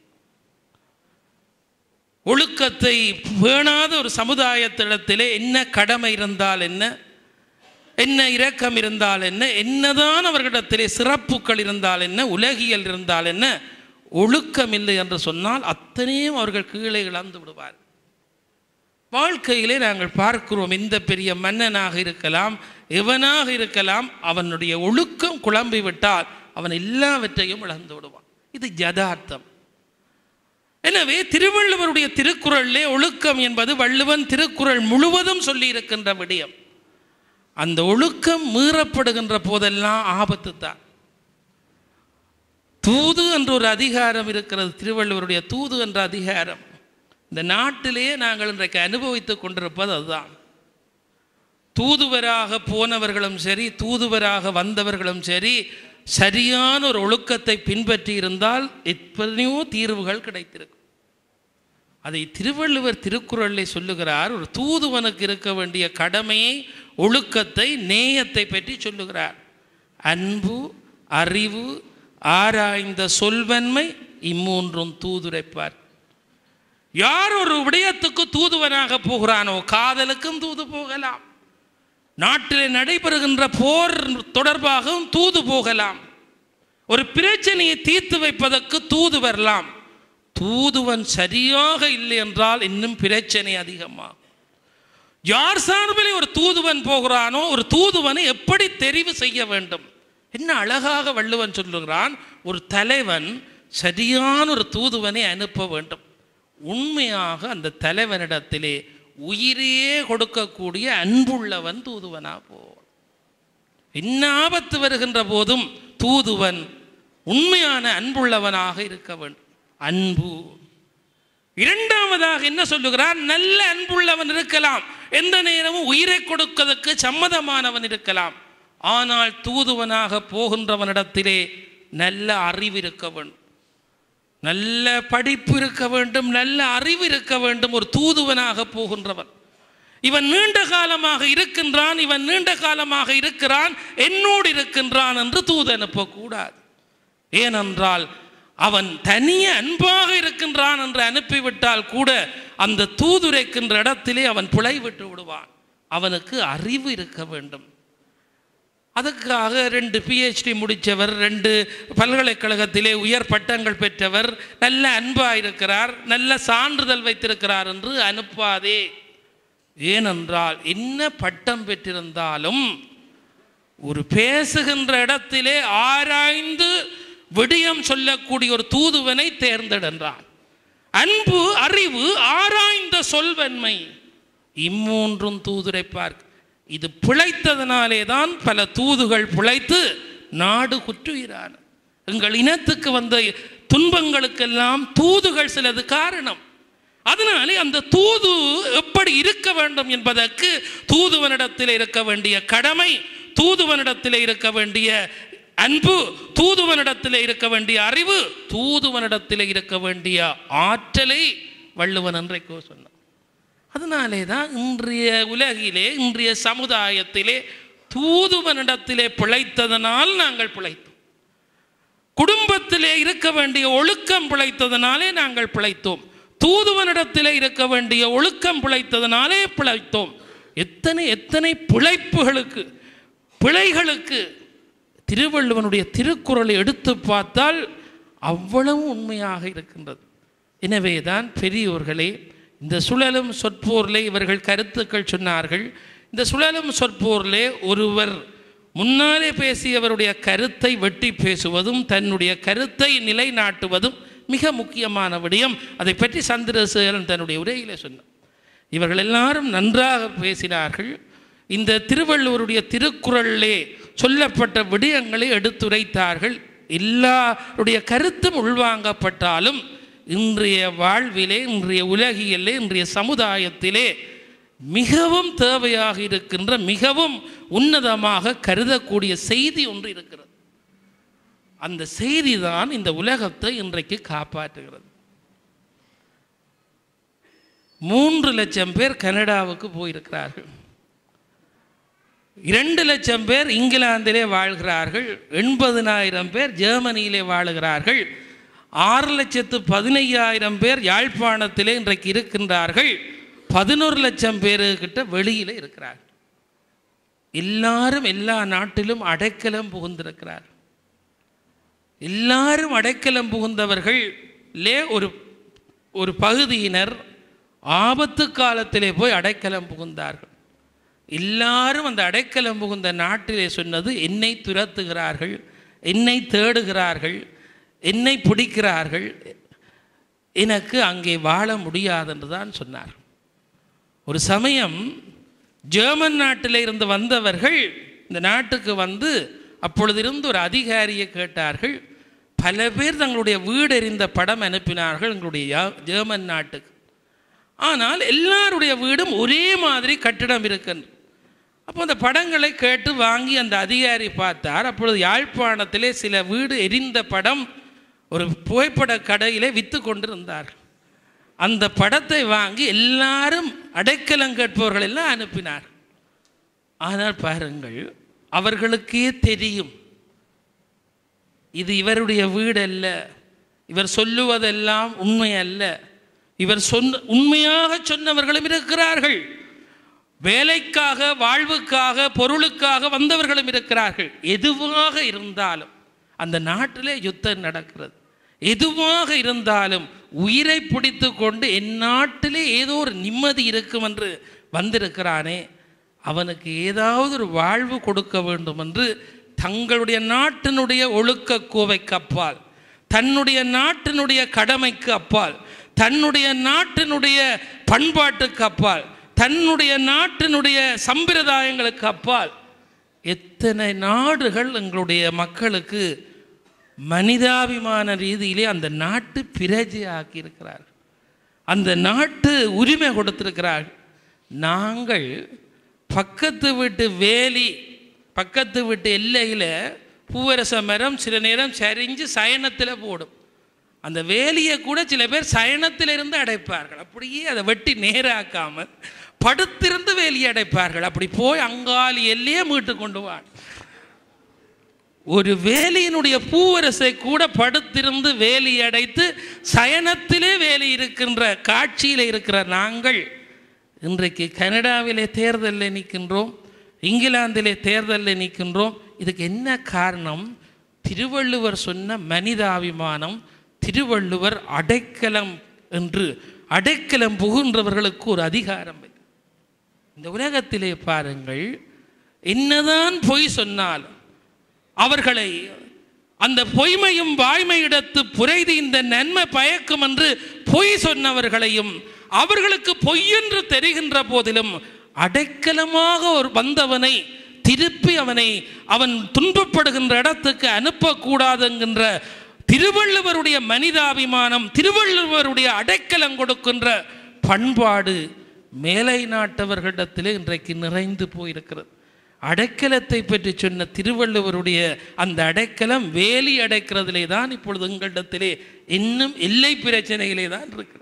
ஒழுக்கத்தை பேணாத ஒரு சமுதாயத்திடத்திலே என்ன கடமை இருந்தால் என்ன என்ன இரக்கம் இருந்தால் என்ன என்னதான் அவர்களிடத்திலே சிறப்புகள் இருந்தால் என்ன உலகியல் இருந்தால் என்ன ஒழுக்கம் இல்லை என்று சொன்னால் அத்தனையும் அவர்கள் கீழே இழந்து விடுவார் வாழ்க்கையிலே நாங்கள் பார்க்கிறோம் இந்த பெரிய மன்னனாக இருக்கலாம் எவனாக இருக்கலாம் அவனுடைய ஒழுக்கம் குழம்பி விட்டால் அவன் எல்லாவற்றையும் இழந்து விடுவான் இது யதார்த்தம் எனவே திருவள்ளுவருடைய திருக்குறளிலே ஒழுக்கம் என்பது வள்ளுவன் திருக்குறள் முழுவதும் சொல்லி இருக்கின்ற விடயம் அந்த ஒழுக்கம் மீறப்படுகின்ற போதெல்லாம் ஆபத்து தான் தூது என்ற ஒரு அதிகாரம் இருக்கிறது திருவள்ளுவருடைய தூது என்ற அதிகாரம் இந்த நாட்டிலேயே நாங்கள் இன்றைக்கு அனுபவித்துக் கொண்டிருப்பது அதுதான் தூதுவராக போனவர்களும் சரி தூதுவராக வந்தவர்களும் சரி சரியான ஒரு ஒழுக்கத்தை பின்பற்றி இருந்தால் எத்தனையோ தீர்வுகள் கிடைத்திருக்கும் அதை திருவள்ளுவர் திருக்குறளில் சொல்லுகிறார் ஒரு தூதுவனுக்கு இருக்க வேண்டிய கடமையை ஒழுக்கத்தை நேயத்தை பற்றி சொல்லுகிறார் அன்பு அறிவு ஆராய்ந்த சொல்வன்மை இம்மூன்றும் தூதுரைப்பார் யார் ஒரு விடயத்துக்கு தூதுவனாக போகிறானோ காதலுக்கும் தூது போகலாம் நாட்டிலே நடைபெறுகின்ற போர் தொடர்பாகவும் தூது போகலாம் ஒரு பிரச்சனையை தீர்த்து வைப்பதற்கு தூது வரலாம் தூதுவன் சரியாக இல்லை என்றால் இன்னும் பிரச்சனை அதிகமாகும் யார் சார்பிலே ஒரு தூதுவன் போகிறானோ ஒரு தூதுவனை எப்படி தெரிவு செய்ய வேண்டும் என்ன அழகாக வள்ளுவன் சொல்லுகிறான் ஒரு தலைவன் சரியான ஒரு தூதுவனை அனுப்ப வேண்டும் உண்மையாக அந்த தலைவனிடத்திலே உயிரையே கொடுக்கக்கூடிய அன்புள்ளவன் தூதுவனா போவான் என்ன ஆபத்து வருகின்ற போதும் தூதுவன் உண்மையான அன்புள்ளவனாக இருக்க வேண்டும் அன்பு இரண்டாவதாக என்ன சொல்லுகிறார் நல்ல அன்புள்ளவன் இருக்கலாம் எந்த நேரமும் உயிரை கொடுப்பதற்கு சம்மதமானவன் இருக்கலாம் ஆனால் தூதுவனாக போகின்றவனிடத்திலே நல்ல அறிவு இருக்க வேண்டும் நல்ல படிப்பு இருக்க வேண்டும் நல்ல அறிவு இருக்க வேண்டும் ஒரு தூதுவனாக போகின்றவன் இவன் நீண்ட காலமாக இருக்கின்றான் இவன் நீண்ட காலமாக இருக்கிறான் என்னோடு இருக்கின்றான் என்று தூது அனுப்பக்கூடாது ஏனென்றால் அவன் தனிய அன்பாக இருக்கின்றான் என்று அனுப்பிவிட்டால் கூட அந்த தூதுரைக்கின்ற இடத்திலே அவன் பிழை விட்டு விடுவான் அவனுக்கு அறிவு இருக்க வேண்டும் அதுக்காக ரெண்டு பிஹெச்டி முடித்தவர் ரெண்டு பல்கலைக்கழகத்திலே உயர் பட்டங்கள் பெற்றவர் நல்ல அன்பாக இருக்கிறார் நல்ல சான்றிதழ் வைத்திருக்கிறார் என்று அனுப்பாதே ஏனென்றால் என்ன பட்டம் பெற்றிருந்தாலும் ஒரு பேசுகின்ற இடத்திலே ஆராய்ந்து விடயம் சொல்லக்கூடிய ஒரு தூதுவனை தேர்ந்தெடுன்றான் அன்பு அறிவு ஆராய்ந்த சொல்வன்மை இம்மூன்றும் தூதுரைப்பார் இது பிழைத்ததனாலே தான் பல தூதுகள் பிழைத்து நாடு குற்றுகிறான எங்கள் இனத்துக்கு வந்த துன்பங்களுக்கெல்லாம் தூதுகள் சிலது காரணம் அதனாலே அந்த தூது எப்படி இருக்க வேண்டும் என்பதற்கு தூதுவனிடத்தில் இருக்க வேண்டிய கடமை தூதுவனிடத்தில் இருக்க வேண்டிய அன்பு தூதுவனிடத்தில் இருக்க வேண்டிய அறிவு தூதுவனிடத்தில் இருக்க வேண்டிய ஆற்றலை வள்ளுவன் அன்றைக்கோ சொன்னான் அதனாலே தான் இன்றைய உலகிலே இன்றைய சமுதாயத்திலே தூதுவனிடத்திலே பிழைத்ததனால் நாங்கள் பிழைத்தோம் குடும்பத்திலே இருக்க வேண்டிய ஒழுக்கம் பிழைத்ததனாலே நாங்கள் பிழைத்தோம் தூதுவனிடத்திலே இருக்க வேண்டிய ஒழுக்கம் பிழைத்ததனாலே பிழைத்தோம் எத்தனை எத்தனை பிழைப்புகளுக்கு பிழைகளுக்கு திருவள்ளுவனுடைய திருக்குறளை எடுத்து பார்த்தால் அவ்வளவு உண்மையாக இருக்கின்றது எனவே தான் பெரியோர்களே இந்த சுழலும் சொற்போரிலே இவர்கள் கருத்துக்கள் சொன்னார்கள் இந்த சுழலும் சொற்போரிலே ஒருவர் முன்னாலே பேசியவருடைய கருத்தை வெட்டி பேசுவதும் தன்னுடைய கருத்தை நிலைநாட்டுவதும் மிக முக்கியமான விடயம் அதை பற்றி சந்திரசேகரன் தன்னுடைய உரையிலே சொன்னார் இவர்கள் எல்லாரும் நன்றாக பேசினார்கள் இந்த திருவள்ளுவருடைய திருக்குறளிலே சொல்லப்பட்ட விடயங்களை எடுத்துரைத்தார்கள் எல்லாருடைய கருத்தும் உள்வாங்கப்பட்டாலும் இன்றைய வாழ்விலே இன்றைய உலகியலே இன்றைய சமுதாயத்திலே மிகவும் தேவையாக இருக்கின்ற மிகவும் உன்னதமாக கருதக்கூடிய செய்தி ஒன்று இருக்கிறது அந்த செய்தி தான் இந்த உலகத்தை இன்றைக்கு காப்பாற்றுகிறது மூன்று லட்சம் பேர் கனடாவுக்கு போயிருக்கிறார்கள் இரண்டு லட்சம் பேர் இங்கிலாந்திலே வாழ்கிறார்கள் எண்பதினாயிரம் பேர் ஜெர்மனியிலே வாழுகிறார்கள் ஆறு லட்சத்து பதினையாயிரம் பேர் யாழ்ப்பாணத்திலே இன்றைக்கு இருக்கின்றார்கள் பதினோரு லட்சம் பேருக்கிட்ட வெளியில் இருக்கிறார்கள் எல்லாரும் எல்லா நாட்டிலும் அடைக்கலம் புகுந்திருக்கிறார் எல்லாரும் அடைக்கலம் புகுந்தவர்களே ஒரு ஒரு பகுதியினர் ஆபத்து காலத்திலே போய் அடைக்கலம் புகுந்தார்கள் எல்லாரும் அந்த அடைக்கலம் புகுந்த நாட்டிலே சொன்னது என்னை துரத்துகிறார்கள் என்னை தேடுகிறார்கள் என்னை பிடிக்கிறார்கள் எனக்கு அங்கே வாழ முடியாது என்று தான் சொன்னார் ஒரு சமயம் ஜெர்மன் நாட்டில் இருந்து வந்தவர்கள் இந்த நாட்டுக்கு வந்து அப்பொழுது இருந்து ஒரு அதிகாரியை கேட்டார்கள் பல பேர் தங்களுடைய வீடு எறிந்த படம் அனுப்பினார்கள் எங்களுடைய யா- ஜெர்மன் நாட்டுக்கு ஆனால் எல்லாருடைய வீடும் ஒரே மாதிரி கட்டிடம் இருக்குன்னு அப்போ அந்த படங்களை கேட்டு வாங்கி அந்த அதிகாரி பார்த்தார் அப்பொழுது யாழ்ப்பாணத்திலே சில வீடு எரிந்த படம் ஒரு புகைப்பட கடையிலே விற்று கொண்டிருந்தார் அந்த படத்தை வாங்கி எல்லாரும் அடைக்கலம் கேட்பவர்கள் எல்லாம் அனுப்பினார் ஆனால் பாருங்கள் அவர்களுக்கே தெரியும் இது இவருடைய வீடு அல்ல இவர் சொல்லுவதெல்லாம் உண்மை அல்ல இவர் சொன்ன உண்மையாக சொன்னவர்களும் இருக்கிறார்கள் வேலைக்காக வாழ்வுக்காக பொருளுக்காக வந்தவர்களும் இருக்கிறார்கள் எதுவாக இருந்தாலும் அந்த நாட்டிலே யுத்தம் நடக்கிறது எதுவாக இருந்தாலும் உயிரை பிடித்து கொண்டு என் நாட்டிலே ஏதோ ஒரு நிம்மதி இருக்கும் என்று வந்திருக்கிறானே அவனுக்கு ஏதாவது ஒரு வாழ்வு கொடுக்க வேண்டும் என்று தங்களுடைய நாட்டினுடைய ஒழுக்க கோவைக்கு அப்பால் தன்னுடைய நாட்டினுடைய கடமைக்கு அப்பால் தன்னுடைய நாட்டினுடைய பண்பாட்டுக்கு அப்பால் தன்னுடைய நாட்டினுடைய சம்பிரதாயங்களுக்கு அப்பால் எத்தனை நாடுகள் எங்களுடைய மக்களுக்கு மனிதாபிமான ரீதியிலே அந்த நாட்டு பிரஜை ஆக்கியிருக்கிறார்கள் அந்த நாட்டு உரிமை கொடுத்திருக்கிறார்கள் நாங்கள் பக்கத்து வீட்டு வேலி பக்கத்து வீட்டு எல்லையில் பூவரச மரம் சில நேரம் சரிஞ்சு சயனத்தில் போடும் அந்த வேலியை கூட சில பேர் சயனத்தில் இருந்து அடைப்பார்கள் அப்படியே அதை வெட்டி நேராக்காமல் படுத்திருந்து வேலியை அடைப்பார்கள் அப்படி போய் அங்காளி எல்லையே மீட்டு கொண்டு வான் ஒரு வேலியினுடைய பூவரசை கூட படுத்திருந்து வேலி அடைத்து சயனத்திலே வேலி இருக்கின்ற காட்சியில் இருக்கிற நாங்கள் இன்றைக்கு கனடாவிலே தேர்தலில் நிற்கின்றோம் இங்கிலாந்திலே தேர்தலில் நிற்கின்றோம் இதுக்கு என்ன காரணம் திருவள்ளுவர் சொன்ன மனிதாபிமானம் திருவள்ளுவர் அடைக்கலம் என்று அடைக்கலம் புகுன்றவர்களுக்கு ஒரு அதிகாரம் இல்லை. இந்த உலகத்திலே பாருங்கள் என்னதான் பொய் சொன்னாலும் அவர்களை அந்த பொய்மையும் வாய்மையிடத்து புரைதி இந்த நன்மை பயக்கும் என்று பொய் சொன்னவர்களையும் அவர்களுக்கு பொய் என்று தெரிகின்ற போதிலும் அடைக்கலமாக ஒரு வந்தவனை திருப்பி அவனை அவன் துன்பப்படுகின்ற இடத்துக்கு அனுப்பக்கூடாது என்கின்ற திருவள்ளுவருடைய மனிதாபிமானம் திருவள்ளுவருடைய அடைக்கலம் கொடுக்கின்ற பண்பாடு மேலை நாட்டவர்களிடத்திலே இன்றைக்கு நிறைந்து போயிருக்கிறது அடைக்கலத்தை பற்றி சொன்ன திருவள்ளுவருடைய அந்த அடைக்கலம் வேலி அடைக்கிறதிலே தான் இப்பொழுது எங்களிடத்திலே இன்னும் எல்லை பிரச்சனைகளே தான் இருக்கிறது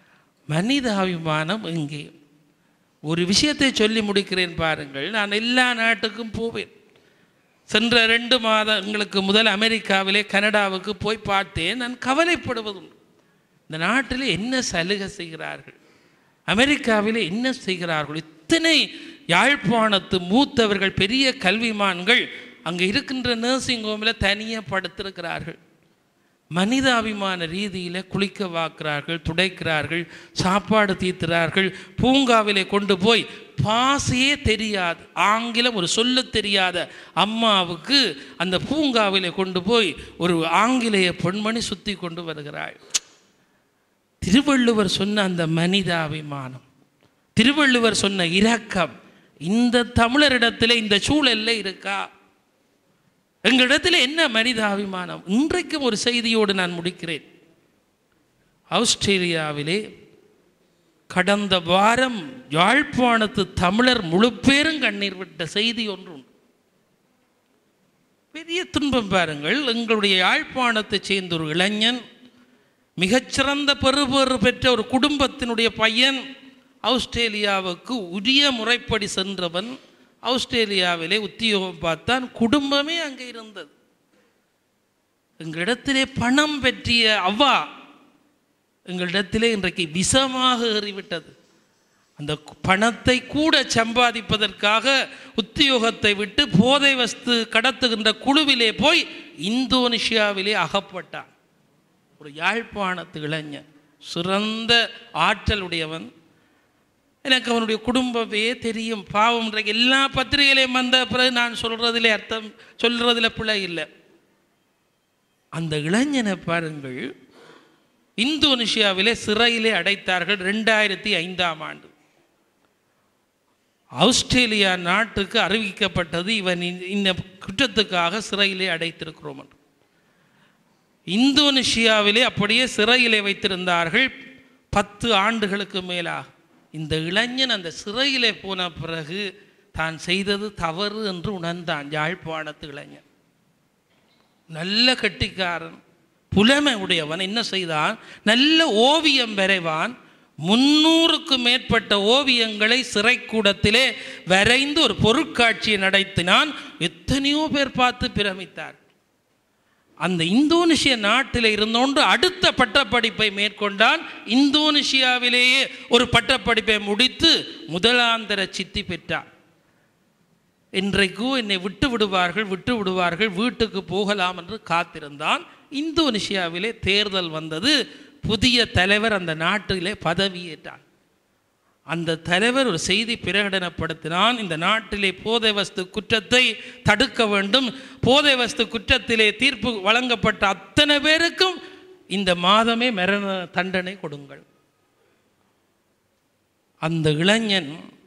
மனிதாபிமானம் எங்கே ஒரு விஷயத்தை சொல்லி முடிக்கிறேன் பாருங்கள் நான் எல்லா நாட்டுக்கும் போவேன் சென்ற ரெண்டு மாதங்களுக்கு முதல் அமெரிக்காவிலே கனடாவுக்கு போய் பார்த்தேன் நான் கவலைப்படுவதுண்டு இந்த நாட்டில் என்ன சலுகை செய்கிறார்கள் அமெரிக்காவிலே என்ன செய்கிறார்கள் இத்தனை யாழ்ப்பாணத்து மூத்தவர்கள் பெரிய கல்விமான்கள் அங்கே இருக்கின்ற நர்சிங் ஹோமில் தனியாக படுத்திருக்கிறார்கள் மனிதாபிமான ரீதியில் குளிக்க வாக்குறார்கள் துடைக்கிறார்கள் சாப்பாடு தீர்த்துறார்கள் பூங்காவிலே கொண்டு போய் பாசையே தெரியாது ஆங்கிலம் ஒரு சொல்ல தெரியாத அம்மாவுக்கு அந்த பூங்காவிலே கொண்டு போய் ஒரு ஆங்கிலேய பெண்மணி சுத்தி கொண்டு வருகிறாள் திருவள்ளுவர் சொன்ன அந்த மனிதாபிமானம் திருவள்ளுவர் சொன்ன இரக்கம் இந்த தமிழரிடத்தில் இந்த சூழல்ல இருக்கா எங்களிடத்தில் என்ன மனிதாபிமானம் இன்றைக்கும் ஒரு செய்தியோடு நான் முடிக்கிறேன் ஆஸ்திரேலியாவிலே கடந்த வாரம் யாழ்ப்பாணத்து தமிழர் முழு பேரும் கண்ணீர் விட்ட செய்தி ஒன்று உண்டு பெரிய துன்பம் பாருங்கள் எங்களுடைய யாழ்ப்பாணத்தைச் சேர்ந்த ஒரு இளைஞன் மிகச்சிறந்த பெறுபேறு பெற்ற ஒரு குடும்பத்தினுடைய பையன் ஆஸ்திரேலியாவுக்கு உரிய முறைப்படி சென்றவன் ஆஸ்திரேலியாவிலே உத்தியோகம் பார்த்தான் குடும்பமே அங்கே இருந்தது எங்களிடத்திலே பணம் பெற்றிய அவ்வா எங்களிடத்திலே இன்றைக்கு விஷமாக ஏறிவிட்டது அந்த பணத்தை கூட சம்பாதிப்பதற்காக உத்தியோகத்தை விட்டு போதை வஸ்து கடத்துகின்ற குழுவிலே போய் இந்தோனேஷியாவிலே அகப்பட்டான் ஒரு யாழ்ப்பாணத்து இளைஞன் சிறந்த ஆற்றலுடையவன் எனக்கு அவனுடைய குடும்பமே தெரியும் பாவம் இன்றைக்கு எல்லா பத்திரிகையிலையும் வந்த பிறகு நான் சொல்கிறதிலே அர்த்தம் சொல்கிறதில் பிழை இல்லை அந்த இளைஞனை பாருங்கள் இந்தோனேஷியாவிலே சிறையிலே அடைத்தார்கள் ரெண்டாயிரத்தி ஐந்தாம் ஆண்டு ஆஸ்திரேலியா நாட்டுக்கு அறிவிக்கப்பட்டது இவன் இந்த- இந்த குற்றத்துக்காக சிறையிலே அடைத்திருக்கிறோம் என்று இந்தோனேஷியாவிலே அப்படியே சிறையிலே வைத்திருந்தார்கள் பத்து ஆண்டுகளுக்கு மேலாக இந்த இளைஞன் அந்த சிறையிலே போன பிறகு தான் செய்தது தவறு என்று உணர்ந்தான் யாழ்ப்பாணத்து இளைஞன் நல்ல கட்டிக்காரன் புலமை உடையவன் என்ன செய்தான் நல்ல ஓவியம் வரைவான் முன்னூறுக்கு மேற்பட்ட ஓவியங்களை சிறைக்கூடத்திலே வரைந்து ஒரு பொருட்காட்சியை நடத்தினான் எத்தனையோ பேர் பார்த்து பிரமித்தார் அந்த இந்தோனேஷிய நாட்டில் இருந்தோண்டு அடுத்த பட்டப்படிப்பை மேற்கொண்டான் இந்தோனேஷியாவிலேயே ஒரு பட்டப்படிப்பை முடித்து முதலாந்தர சித்தி பெற்றார் இன்றைக்கு என்னை விட்டு விடுவார்கள் விட்டு விடுவார்கள் வீட்டுக்கு போகலாம் என்று காத்திருந்தான் இந்தோனேஷியாவிலே தேர்தல் வந்தது புதிய தலைவர் அந்த நாட்டிலே பதவியேற்றார் அந்த தலைவர் ஒரு செய்தி பிரகடனப்படுத்தினான் இந்த நாட்டிலே போதை வஸ்து குற்றத்தை தடுக்க வேண்டும் போதை வஸ்து குற்றத்திலே தீர்ப்பு வழங்கப்பட்ட அத்தனை பேருக்கும் இந்த மாதமே மரண தண்டனை கொடுங்கள் அந்த இளைஞன்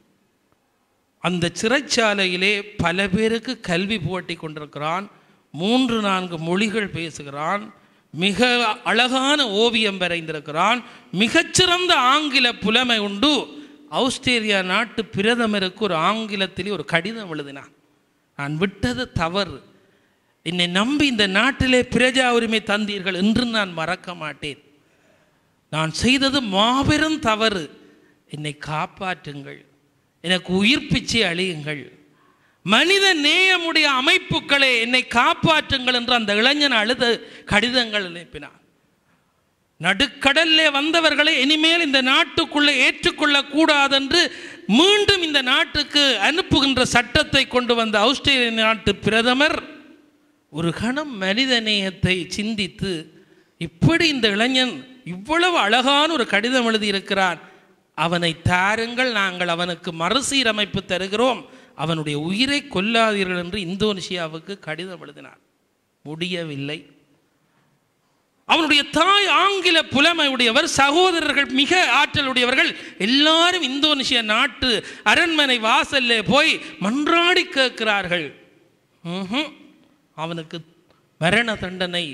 அந்த சிறைச்சாலையிலே பல பேருக்கு கல்வி புகட்டி கொண்டிருக்கிறான் மூன்று நான்கு மொழிகள் பேசுகிறான் மிக அழகான ஓவியம் வரைந்திருக்கிறான் மிகச்சிறந்த ஆங்கில புலமை உண்டு ஆஸ்திரேலியா நாட்டு பிரதமருக்கு ஒரு ஆங்கிலத்திலே ஒரு கடிதம் எழுதினான் நான் விட்டது தவறு என்னை நம்பி இந்த நாட்டிலே பிரஜா உரிமை தந்தீர்கள் என்று நான் மறக்க மாட்டேன் நான் செய்தது மாபெரும் தவறு என்னை காப்பாற்றுங்கள் எனக்கு உயிர் பிச்சை அழியுங்கள் மனித நேயமுடைய அமைப்புகளே என்னை காப்பாற்றுங்கள் என்று அந்த இளைஞன் அழுத கடிதங்கள் அனுப்பினான் நடுக்கடல்லே வந்தவர்களை இனிமேல் இந்த நாட்டுக்குள்ளே ஏற்றுக்கொள்ளக் கூடாதென்று மீண்டும் இந்த நாட்டுக்கு அனுப்புகின்ற சட்டத்தை கொண்டு வந்த ஆஸ்திரேலிய நாட்டு பிரதமர் ஒரு கணம் மனித நேயத்தை சிந்தித்து இப்படி இந்த இளைஞன் இவ்வளவு அழகான ஒரு கடிதம் எழுதியிருக்கிறான் அவனை தாருங்கள் நாங்கள் அவனுக்கு மறுசீரமைப்பு தருகிறோம் அவனுடைய உயிரை கொல்லாதீர்கள் என்று இந்தோனேஷியாவுக்கு கடிதம் எழுதினார் முடியவில்லை அவனுடைய தாய் ஆங்கில புலமை உடையவர் சகோதரர்கள் மிக ஆற்றலுடையவர்கள் எல்லாரும் இந்தோனேஷிய நாட்டு அரண்மனை வாசல்ல போய் மன்றாடி கேட்கிறார்கள் ம்ஹும். அவனுக்கு மரண தண்டனை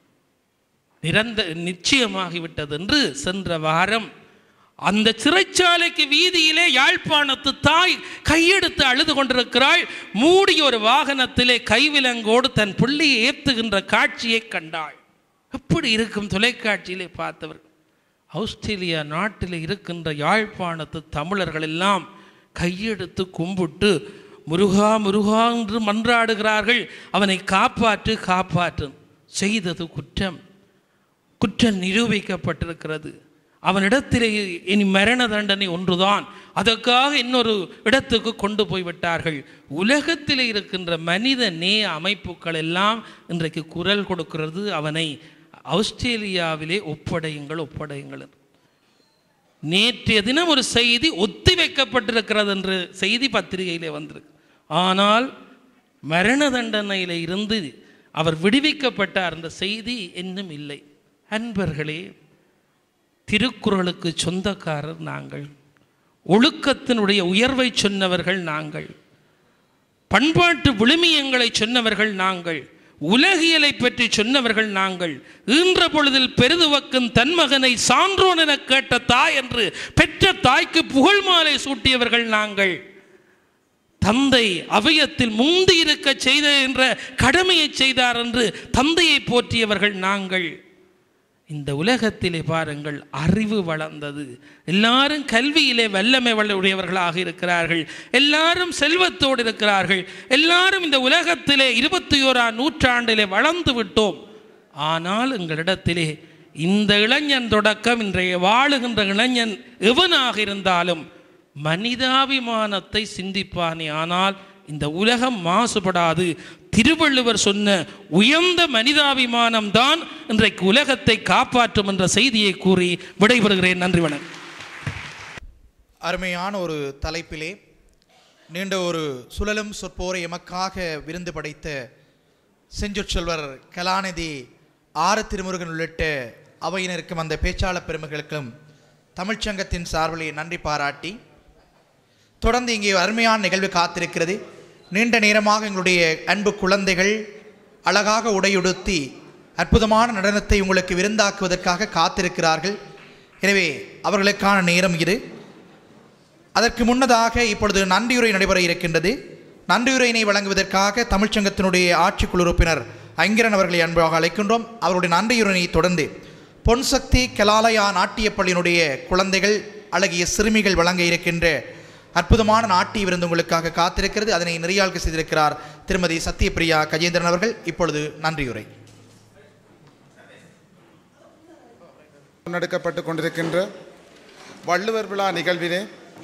நிரந்த நிச்சயமாகிவிட்டது என்று சென்ற வாரம் அந்த சிறைச்சாலைக்கு வீதியிலே யாழ்ப்பாணத்து தாய் கையெடுத்து அழுது கொண்டிருக்கிறாள் மூடிய ஒரு வாகனத்திலே கைவிலங்கோடு தன் பிள்ளையை ஏத்துகின்ற காட்சியை கண்டாள் எப்படி இருக்கும் தொலைக்காட்சியிலே பார்த்தவர் ஆஸ்திரேலியா நாட்டில் இருக்கின்ற யாழ்ப்பாணத்து தமிழர்கள் எல்லாம் கையெடுத்து கும்பிட்டு முருகா முருகா என்று மன்றாடுகிறார்கள் அவனை காப்பாற்று காப்பாற்று செய்தது குற்றம் குற்றம் நிரூபிக்கப்பட்டிருக்கிறது அவனிடத்திலே இனி மரண தண்டனை ஒன்றுதான் அதற்காக இன்னொரு இடத்துக்கு கொண்டு போய் விட்டார்கள் உலகத்தில் இருக்கின்ற மனித நேய அமைப்புகள் எல்லாம் இன்றைக்கு குரல் கொடுக்கிறது அவனை ஆஸ்திரேலியாவிலே ஒப்படையுங்கள் ஒப்படையுங்கள் என்று. நேற்றைய தினம் ஒரு செய்தி ஒத்தி வைக்கப்பட்டிருக்கிறது என்று செய்தி பத்திரிகையிலே வந்திருக்கு ஆனால் மரண தண்டனையில இருந்து அவர் விடுவிக்கப்பட்டார் அந்த செய்தி இன்னும் இல்லை அன்பர்களே திருக்குறளுக்கு சொந்தக்காரர் நாங்கள் ஒழுக்கத்தினுடைய உயர்வை சொன்னவர்கள் நாங்கள் பண்பாட்டு விழுமியங்களை சொன்னவர்கள் நாங்கள் உலகியலை பற்றி சொன்னவர்கள் நாங்கள் ஈன்ற பொழுதில் பெரிதுவக்கும் தன் மகனை சான்றோன் என கேட்ட தாய் என்று பெற்ற தாய்க்கு புகழ் மாலை சூட்டியவர்கள் நாங்கள் தந்தை அவையத்தில் முந்தி இருக்க செய்த என்ற கடமையை செய்தார் என்று தந்தையை போற்றியவர்கள் நாங்கள் இந்த உலகத்திலே பாருங்கள் அறிவு வளர்ந்தது எல்லாரும் கல்வியிலே வல்லமை வல்ல உடையவர்களாக இருக்கிறார்கள் எல்லாரும் செல்வத்தோடு இருக்கிறார்கள் எல்லாரும் இந்த உலகத்திலே இருபத்தி ஓராம் நூற்றாண்டிலே வளர்ந்து விட்டோம் ஆனால் எங்களிடத்திலே இந்த இளைஞன் தொடக்கம் இன்றைய வாழுகின்ற இளைஞன் எவனாக இருந்தாலும் மனிதாபிமானத்தை சிந்திப்பானே ஆனால் இந்த உலகம் மாசுபடாது திருவள்ளுவர் சொன்ன உயர்ந்த மனிதாபிமானம் தான் இன்றைக்கு உலகத்தை காப்பாற்றும் என்ற செய்தியை கூறி விடைபெறுகிறேன் நன்றி வணக்கம் அருமையான ஒரு தலைப்பிலே நீண்ட ஒரு சுழலும் சொற்போரை எமக்காக விருந்து படைத்த செஞ்சொற்செல்வர் கலாநிதி ஆறு திருமுருகன் உள்ளிட்ட அவையினருக்கும் அந்த பேச்சாளர் பெருமகளுக்கும் தமிழ்ச்சங்கத்தின் சார்பிலே நன்றி பாராட்டி தொடர்ந்து இங்கே ஒரு அருமையான நிகழ்வு காத்திருக்கிறது நீண்ட நேரமாக எங்களுடைய அன்பு குழந்தைகள் அழகாக உடையுடுத்தி அற்புதமான நடனத்தை உங்களுக்கு விருந்தாக்குவதற்காக காத்திருக்கிறார்கள் எனவே அவர்களுக்கான நேரம் இது அதற்கு முன்னதாக இப்பொழுது நன்றியுரை நடைபெற இருக்கின்றது நன்றியுரையினை வழங்குவதற்காக தமிழ்ச்சங்கத்தினுடைய ஆட்சிக்குழு உறுப்பினர் ஐங்கரன் அவர்களை அன்பாக அழைக்கின்றோம் அவருடைய நன்றியுரையினை தொடர்ந்து பொன்சக்தி கலாலயா நாட்டியப்பள்ளியினுடைய குழந்தைகள் அழகிய சிறுமிகள் வழங்க இருக்கின்ற அற்புதமான நாட்டிய விருந்து உங்களுக்காக காத்திருக்கிறது அதனை நெறியாள்க செய்திருக்கிறார் திருமதி சத்யபிரியா கஜேந்திரன் அவர்கள் இப்பொழுது நன்றியுரை முன்னெடுக்கப்பட்டு கொண்டிருக்கின்ற வள்ளுவர் விழா நிகழ்விலே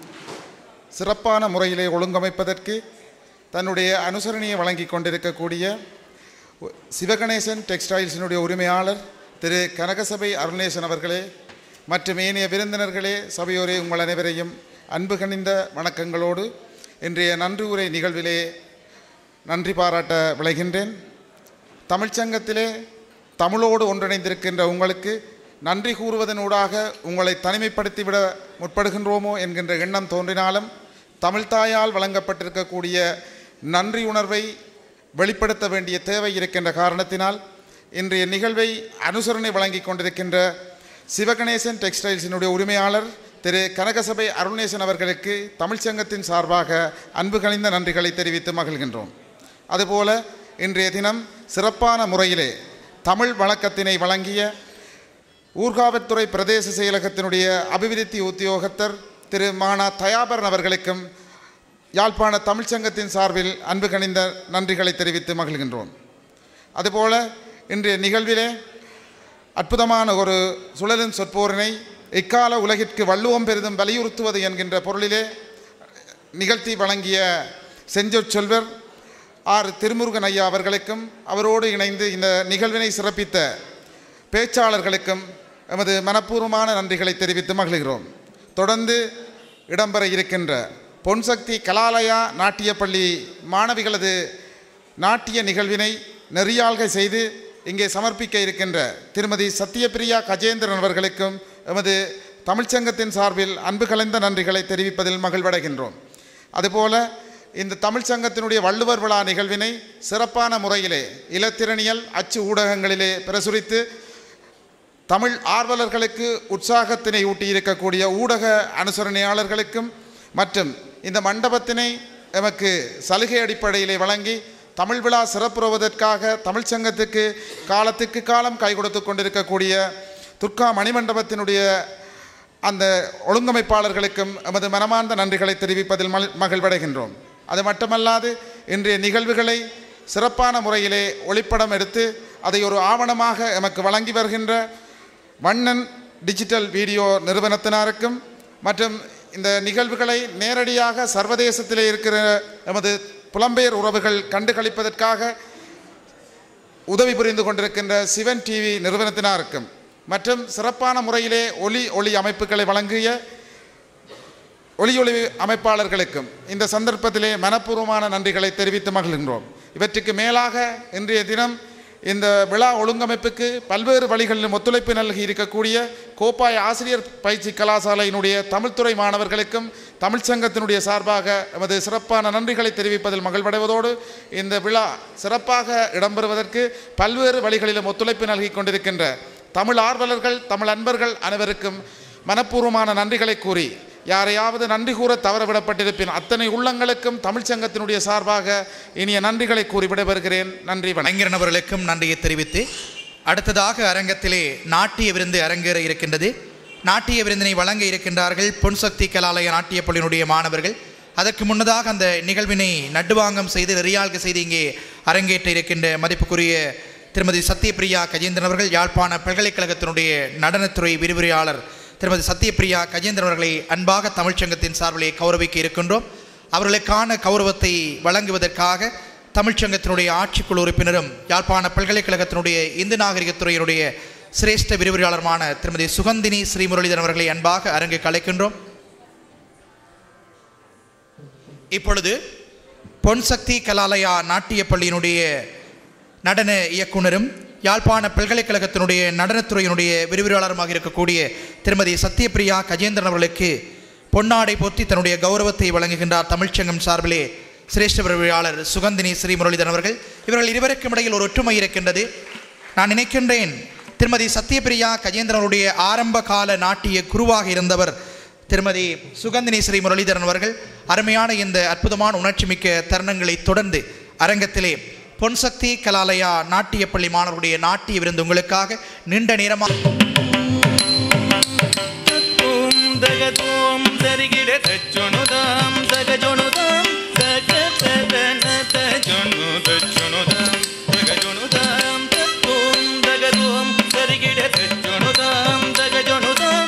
சிறப்பான முறையிலே ஒழுங்கமைப்பதற்கு தன்னுடைய அனுசரணையை வழங்கி கொண்டிருக்கக்கூடிய சிவகணேசன் டெக்ஸ்டைல்ஸினுடைய உரிமையாளர் திரு கனகசபை அருணேசன் அவர்களே மற்றும் ஏனைய விருந்தினர்களே சபையோரே உங்கள் அனைவரையும் அன்பு கனிந்த வணக்கங்களோடு இன்றைய நன்றி உரை நிகழ்விலே நன்றி பாராட்ட விளைகின்றேன் தமிழ்ச்சங்கத்திலே தமிழோடு ஒன்றிணைந்திருக்கின்ற உங்களுக்கு நன்றி கூறுவதனூடாக உங்களை தனிமைப்படுத்திவிட முற்படுகின்றோமோ என்கின்ற எண்ணம் தோன்றினாலும் தமிழ்தாயால் வழங்கப்பட்டிருக்கக்கூடிய நன்றி உணர்வை வெளிப்படுத்த வேண்டிய தேவை இருக்கின்ற காரணத்தினால் இன்றைய நிகழ்வை அனுசரணை வழங்கி கொண்டிருக்கின்ற சிவகணேசன் டெக்ஸ்டைல்ஸினுடைய உரிமையாளர் திரு கனகசபை அருணேசன் அவர்களுக்கு தமிழ்ச்சங்கத்தின் சார்பாக அன்பு கனிந்த நன்றிகளை தெரிவித்து மகிழ்கின்றோம் அதுபோல இன்றைய தினம் சிறப்பான முறையிலே தமிழ் வழக்கத்தினை வழங்கிய ஊர்காவத்துறை பிரதேச செயலகத்தினுடைய அபிவிருத்தி உத்தியோகத்தர் திரு மானா தயாபரன் அவர்களுக்கும் யாழ்ப்பாண தமிழ்ச்சங்கத்தின் சார்பில் அன்பு கனிந்த நன்றிகளை தெரிவித்து மகிழ்கின்றோம் அதுபோல இன்றைய நிகழ்விலே அற்புதமான ஒரு சுழலின் சொற்போரினை இக்கால உலகிற்கு வள்ளுவம் பெரிதும் வலியுறுத்துவது என்கின்ற பொருளிலே நிகழ்த்தி வழங்கிய செஞ்சொற் செல்வர் ஆர் திருமுருகன் ஐயா அவர்களுக்கும் அவரோடு இணைந்து இந்த நிகழ்வினை சிறப்பித்த பேச்சாளர்களுக்கும் எமது மனப்பூர்வமான நன்றிகளை தெரிவித்து மகிழ்கிறோம் தொடர்ந்து இடம்பெற இருக்கின்ற பொன்சக்தி கலாலயா நாட்டியப்பள்ளி மாணவிகளது நாட்டிய நிகழ்வினை நெறியாள்கை செய்து இங்கே சமர்ப்பிக்க இருக்கின்ற திருமதி சத்யபிரியா கஜேந்திரன் அவர்களுக்கும் எமது தமிழ்ச்சங்கத்தின் சார்பில் அன்பு கலந்த நன்றிகளை தெரிவிப்பதில் மகிழ்வடைகின்றோம் அதுபோல இந்த தமிழ்ச்சங்கத்தினுடைய வள்ளுவர் விழா நிகழ்வினை சிறப்பான முறையிலே இலத்திரனியல் அச்சு ஊடகங்களிலே பிரசுரித்து தமிழ் ஆர்வலர்களுக்கு உற்சாகத்தினை ஊட்டியிருக்கக்கூடிய ஊடக அனுசரணையாளர்களுக்கும் மற்றும் இந்த மண்டபத்தினை எமக்கு சலுகை அடிப்படையிலே வழங்கி தமிழ் விழா சிறப்புறுவதற்காக தமிழ் சங்கத்துக்கு காலத்துக்கு காலம் கை கொடுத்து கொண்டிருக்கக்கூடிய துர்கா மணிமண்டபத்தினுடைய அந்த ஒழுங்கமைப்பாளர்களுக்கும் எமது மனமார்ந்த நன்றிகளை தெரிவிப்பதில் மகிழ் மகிழ்வடைகின்றோம் அது மட்டுமல்லாது இன்றைய நிகழ்வுகளை சிறப்பான முறையிலே ஒளிப்படம் எடுத்து அதை ஒரு ஆவணமாக எமக்கு வழங்கி வருகின்ற வண்ணன் டிஜிட்டல் வீடியோ நிறுவனத்தினருக்கும் மற்றும் இந்த நிகழ்வுகளை நேரடியாக சர்வதேசத்திலே இருக்கிற எமது புலம்பெயர் உறவுகள் கண்டுகளிப்பதற்காக உதவி புரிந்து கொண்டிருக்கின்ற சிவன் டிவி நிறுவனத்தினருக்கும் மற்றும் சிறப்பான முறையிலே ஒலி ஒளி அமைப்புகளை வழங்கிய ஒளி ஒளி அமைப்பாளர்களுக்கும் இந்த சந்தர்ப்பத்திலே மனப்பூர்வமான நன்றிகளை தெரிவித்து மகிழ்கின்றோம் இவற்றுக்கு மேலாக இன்றைய தினம் இந்த விழா ஒழுங்கமைப்புக்கு பல்வேறு வழிகளிலும் ஒத்துழைப்பு நல்கி இருக்கக்கூடிய கோப்பாய் ஆசிரியர் பயிற்சி கலாசாலையினுடைய தமிழ்துறை மாணவர்களுக்கும் தமிழ்ச்சங்கத்தினுடைய சார்பாக எமது சிறப்பான நன்றிகளை தெரிவிப்பதில் மகிழ்வடைவதோடு இந்த விழா சிறப்பாக இடம்பெறுவதற்கு பல்வேறு வழிகளிலும் ஒத்துழைப்பு நல்கி கொண்டிருக்கின்ற தமிழ் ஆர்வலர்கள் தமிழ் அன்பர்கள் அனைவருக்கும் மனப்பூர்வமான நன்றிகளை கூறி யாரையாவது நன்றி கூற தவறவிடப்பட்டிருப்பின் அத்தனை உள்ளங்களுக்கும் தமிழ்ச்சங்கத்தினுடைய சார்பாக இனிய நன்றிகளை கூறி விடைபெறுகிறேன் நன்றி வணக்கம் ஐங்கரன் அவர்களுக்கும் நன்றியை தெரிவித்து அடுத்ததாக அரங்கத்திலே நாட்டிய விருந்து அரங்கேற இருக்கின்றது நாட்டிய விருந்தினை வழங்க இருக்கின்றார்கள் பொன்சக்தி கலாலய நாட்டிய பள்ளியினுடைய மாணவர்கள் அதற்கு முன்னதாக அந்த நிகழ்வினை நடுவாங்கம் செய்து நெறியாள்க செய்து இங்கே அரங்கேற்ற இருக்கின்ற மதிப்புக்குரிய திருமதி சத்யபிரியா கஜேந்திரன் அவர்கள் யாழ்ப்பாண பல்கலைக்கழகத்தினுடைய நடனத்துறை விரிவுரையாளர் திருமதி சத்யபிரியா கஜேந்திரன் அவர்களை அன்பாக தமிழ்ச்சங்கத்தின் சார்பிலே கௌரவிக்க இருக்கின்றோம் அவர்களுக்கான கௌரவத்தை வழங்குவதற்காக தமிழ்ச்சங்கத்தினுடைய ஆட்சிக்குழு உறுப்பினரும் யாழ்ப்பாண பல்கலைக்கழகத்தினுடைய இந்து நாகரிகத்துறையினுடைய சிரேஷ்ட விரிவுரையாளருமான திருமதி சுகந்தினி ஸ்ரீமுரளிதரன் அவர்களை அன்பாக அரங்குக்கு அழைக்கின்றோம் இப்பொழுது பொன்சக்தி கலாலயா நாட்டிய பள்ளியினுடைய நடன இயக்குனரும் யாழ்ப்பாண பல்கலைக்கழகத்தினுடைய நடனத்துறையினுடைய விரிவுரையாளருமாக இருக்கக்கூடிய திருமதி சத்யபிரியா கஜேந்திரன் அவர்களுக்கு பொன்னாடை போற்றி தன்னுடைய கௌரவத்தை வழங்குகின்றார் தமிழ்ச்சங்கம் சார்பிலே சிரேஷ்ட விரிவுரையாளர் சுகந்தினி ஸ்ரீ முரளிதரன் அவர்கள் இவர்கள் இருவருக்கும் இடையில் ஒரு ஒற்றுமை இருக்கின்றது நான் நினைக்கின்றேன் திருமதி சத்யபிரியா கஜேந்திரனுடைய ஆரம்ப கால நாட்டிய குருவாக இருந்தவர் திருமதி சுகந்தினி ஸ்ரீ முரளிதரன் அவர்கள் அருமையான இந்த அற்புதமான உணர்ச்சிமிக்க தருணங்களை தொடர்ந்து அரங்கத்திலே பொன்சக்தி கலாலயா நாட்டிய பள்ளி மாணவர்களுடைய நாட்டிய விருந்து உங்களுக்காக நீண்ட நேரமாக தத்தும் தகதும் தரிகிட தச்சுணுதாம் தகஜுணுதாம் தகதன தஜுணு தச்சுணுதாம் தகஜுணுதாம் தத்தும் தகதும் தரிகிட தச்சுணுதாம் தகஜுணுதாம்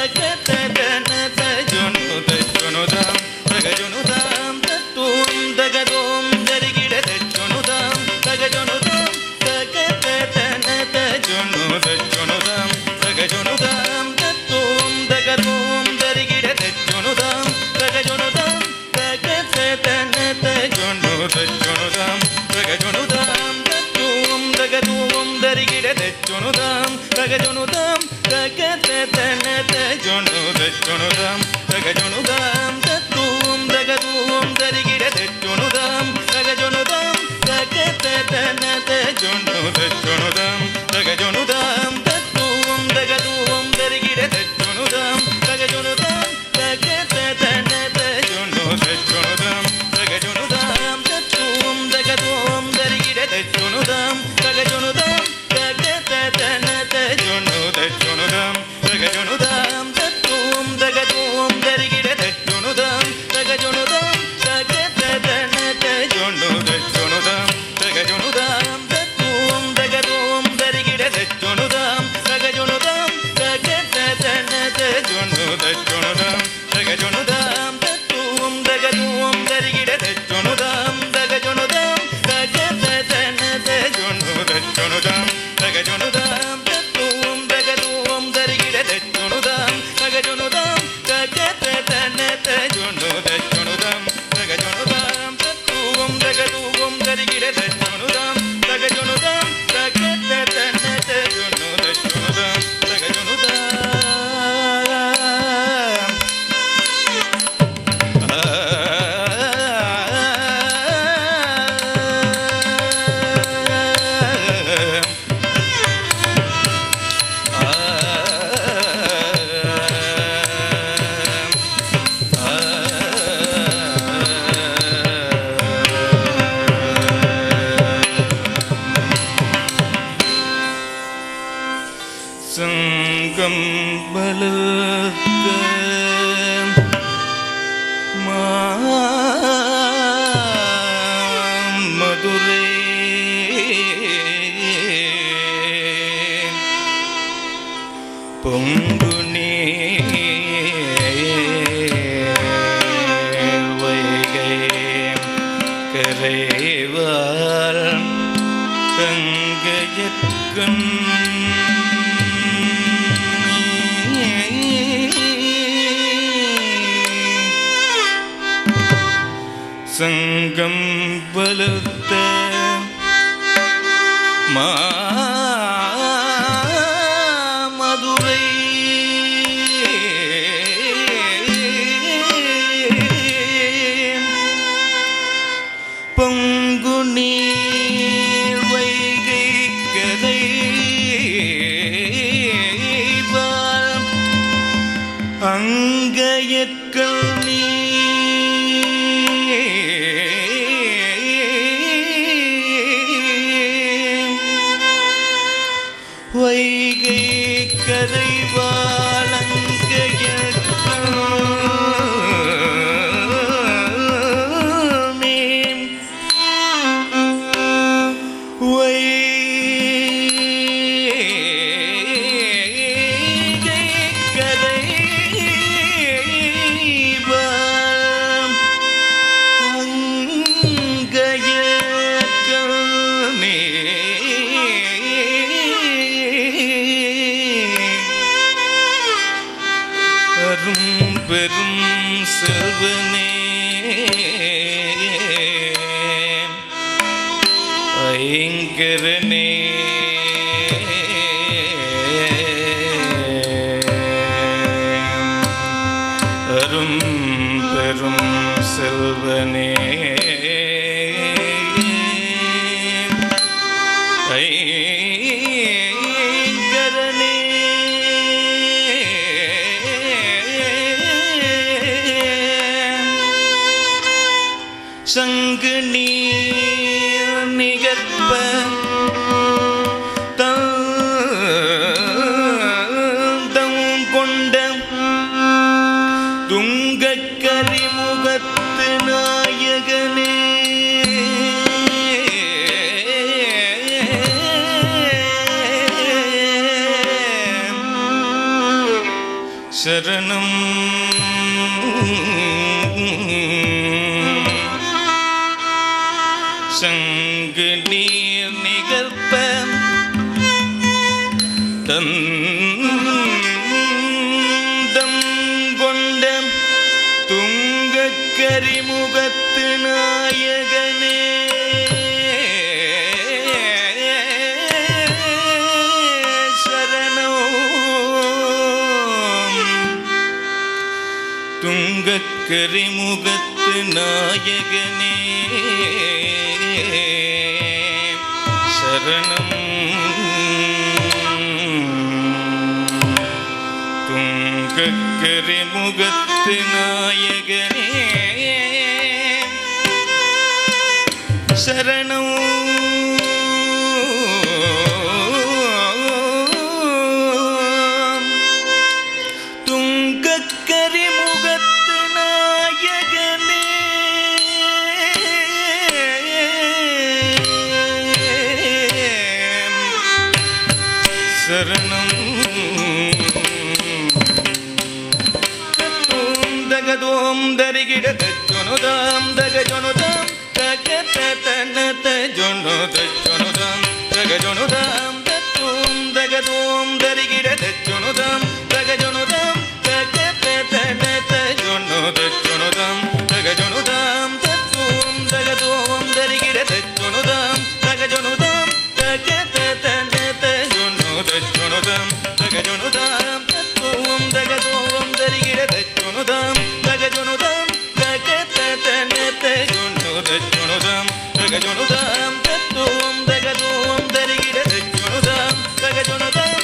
தகதன தஜுணு தச்சுணுதாம் தகஜுணுதாம் தத்தும் தகதும் தரிகிட தச்சுணுதாம் தகஜுணுதாம் தகதன தஜுணு தச்சுணுதாம் தகஜுணுதாம் தத்தும் தகதும் தரிகிட தச்சுணுதாம் தகஜுணுதாம் தகதன தஜுணு தச்சுணுதாம் தகஜுணுதாம் தத்தும் தகதும் தரிகிட தச்சுணுதாம் தகஜுணுதாம் தகதன தஜுணு தச்சுணுதாம் தகஜுணுதாம் தத்தும் தகதும் தரிகிட தச்சுணுதாம் தகஜுணுதாம் தகதன தஜுணு தச்சுணுதாம் தகஜுணுதாம் தத்தும் தகதும் தரிகிட தச்சுணுதாம் தகஜுணுதாம் தகதன தஜுணு தச்சுணுதாம் தகஜுணுதாம் தத்தும் தகதும் தரிகிட தச்சுணுதாம் தகஜுணுதாம் தகதன தஜுணு தச்சுணுதாம் தகஜுணுதாம் தத்தும் தகதும் தரிகிட தச்சுணுதாம் தகஜுணுதாம் தகதன தஜுணு தச்சுணுதாம் தகஜுணுதாம் தத்தும் தகதும் தரிகிட தச்சுணுதாம் தகஜுணுதாம் தகதன தஜுணு தச்சுணுதாம் தகஜுணுதாம் தத்தும் தகதும் தரிகிட தச்சுணுதாம் தகஜுணுதாம் தகதன தஜுணு தச்சுணுதாம் தகஜுணுதாம் தத்தும் தகதும் தரிகிட தச்சுணுதாம் தகஜுணுதாம் தகதன தஜுணு தச்சுணுதாம் தகஜுணுதாம் தத்தும் தகதும் தரிகிட தச்சுணுதாம் தகஜுணுதாம் தகதன தஜுணு தச்சுணுதாம் தகஜுணுதாம் சங்கம் பலத்த மதுரை பொங்கு வைகை கரைவார் தங்கையற்கண் சங்கம் வலுத்த மாமதுரை பொங்கு நீர் வைகை கதை அங்கயற்கள் வைகை கரை வாழங்கயற்கள் வைகை கரை வாம் அங்கயற்கமே. அரும் பெரும் செல்வனே ஐங்கரனே சங்கு நீர் நிகர்ப்ப தம் கொண்ட துங்கக் கரிமுகத்து நாயகனே சரணம் சங்கு நீர் நிகழ்ப்ப தந்தம் கொண்ட துங்கக் கரிமுகத்து நாயகனே சரணம் துங்கக் கரிமுகத்து நாயகனே சரணம் துங்கக் கரிமுகத்து நாயகனே சரணம் துங்கக்கரி முகத்து நாயகனே சரணம் தத்தும் தகதோம் தரிகிட தச்சொனுதாம் தகஜொனுதாம் தகதனத ஜொனுத ஜொனுதாம் தகஜொனுதாம் தத்தும் தகதோம் தரிகிட தச்சொனுதாம் தகஜொனுதாம் தகதனத ஜொனுத ஜொனுதாம் தகஜொனுதாம் தத்தும் தகதோம் தரிகிட தச்சொனுதாம் தகஜொனுதாம் தகதனத ஜொனுத ஜொனுதாம் தகஜொனுதாம் தத்தும் தகதோம் தரிகிட தச்சொனுதாம் தகஜொனுதாம் தகதனத ஜொனுத ஜொனுதாம் தகஜொனுதாம் தத்தும் தகதோம் தரிகிட தச்சொனுதாம் தகஜொனுதாம்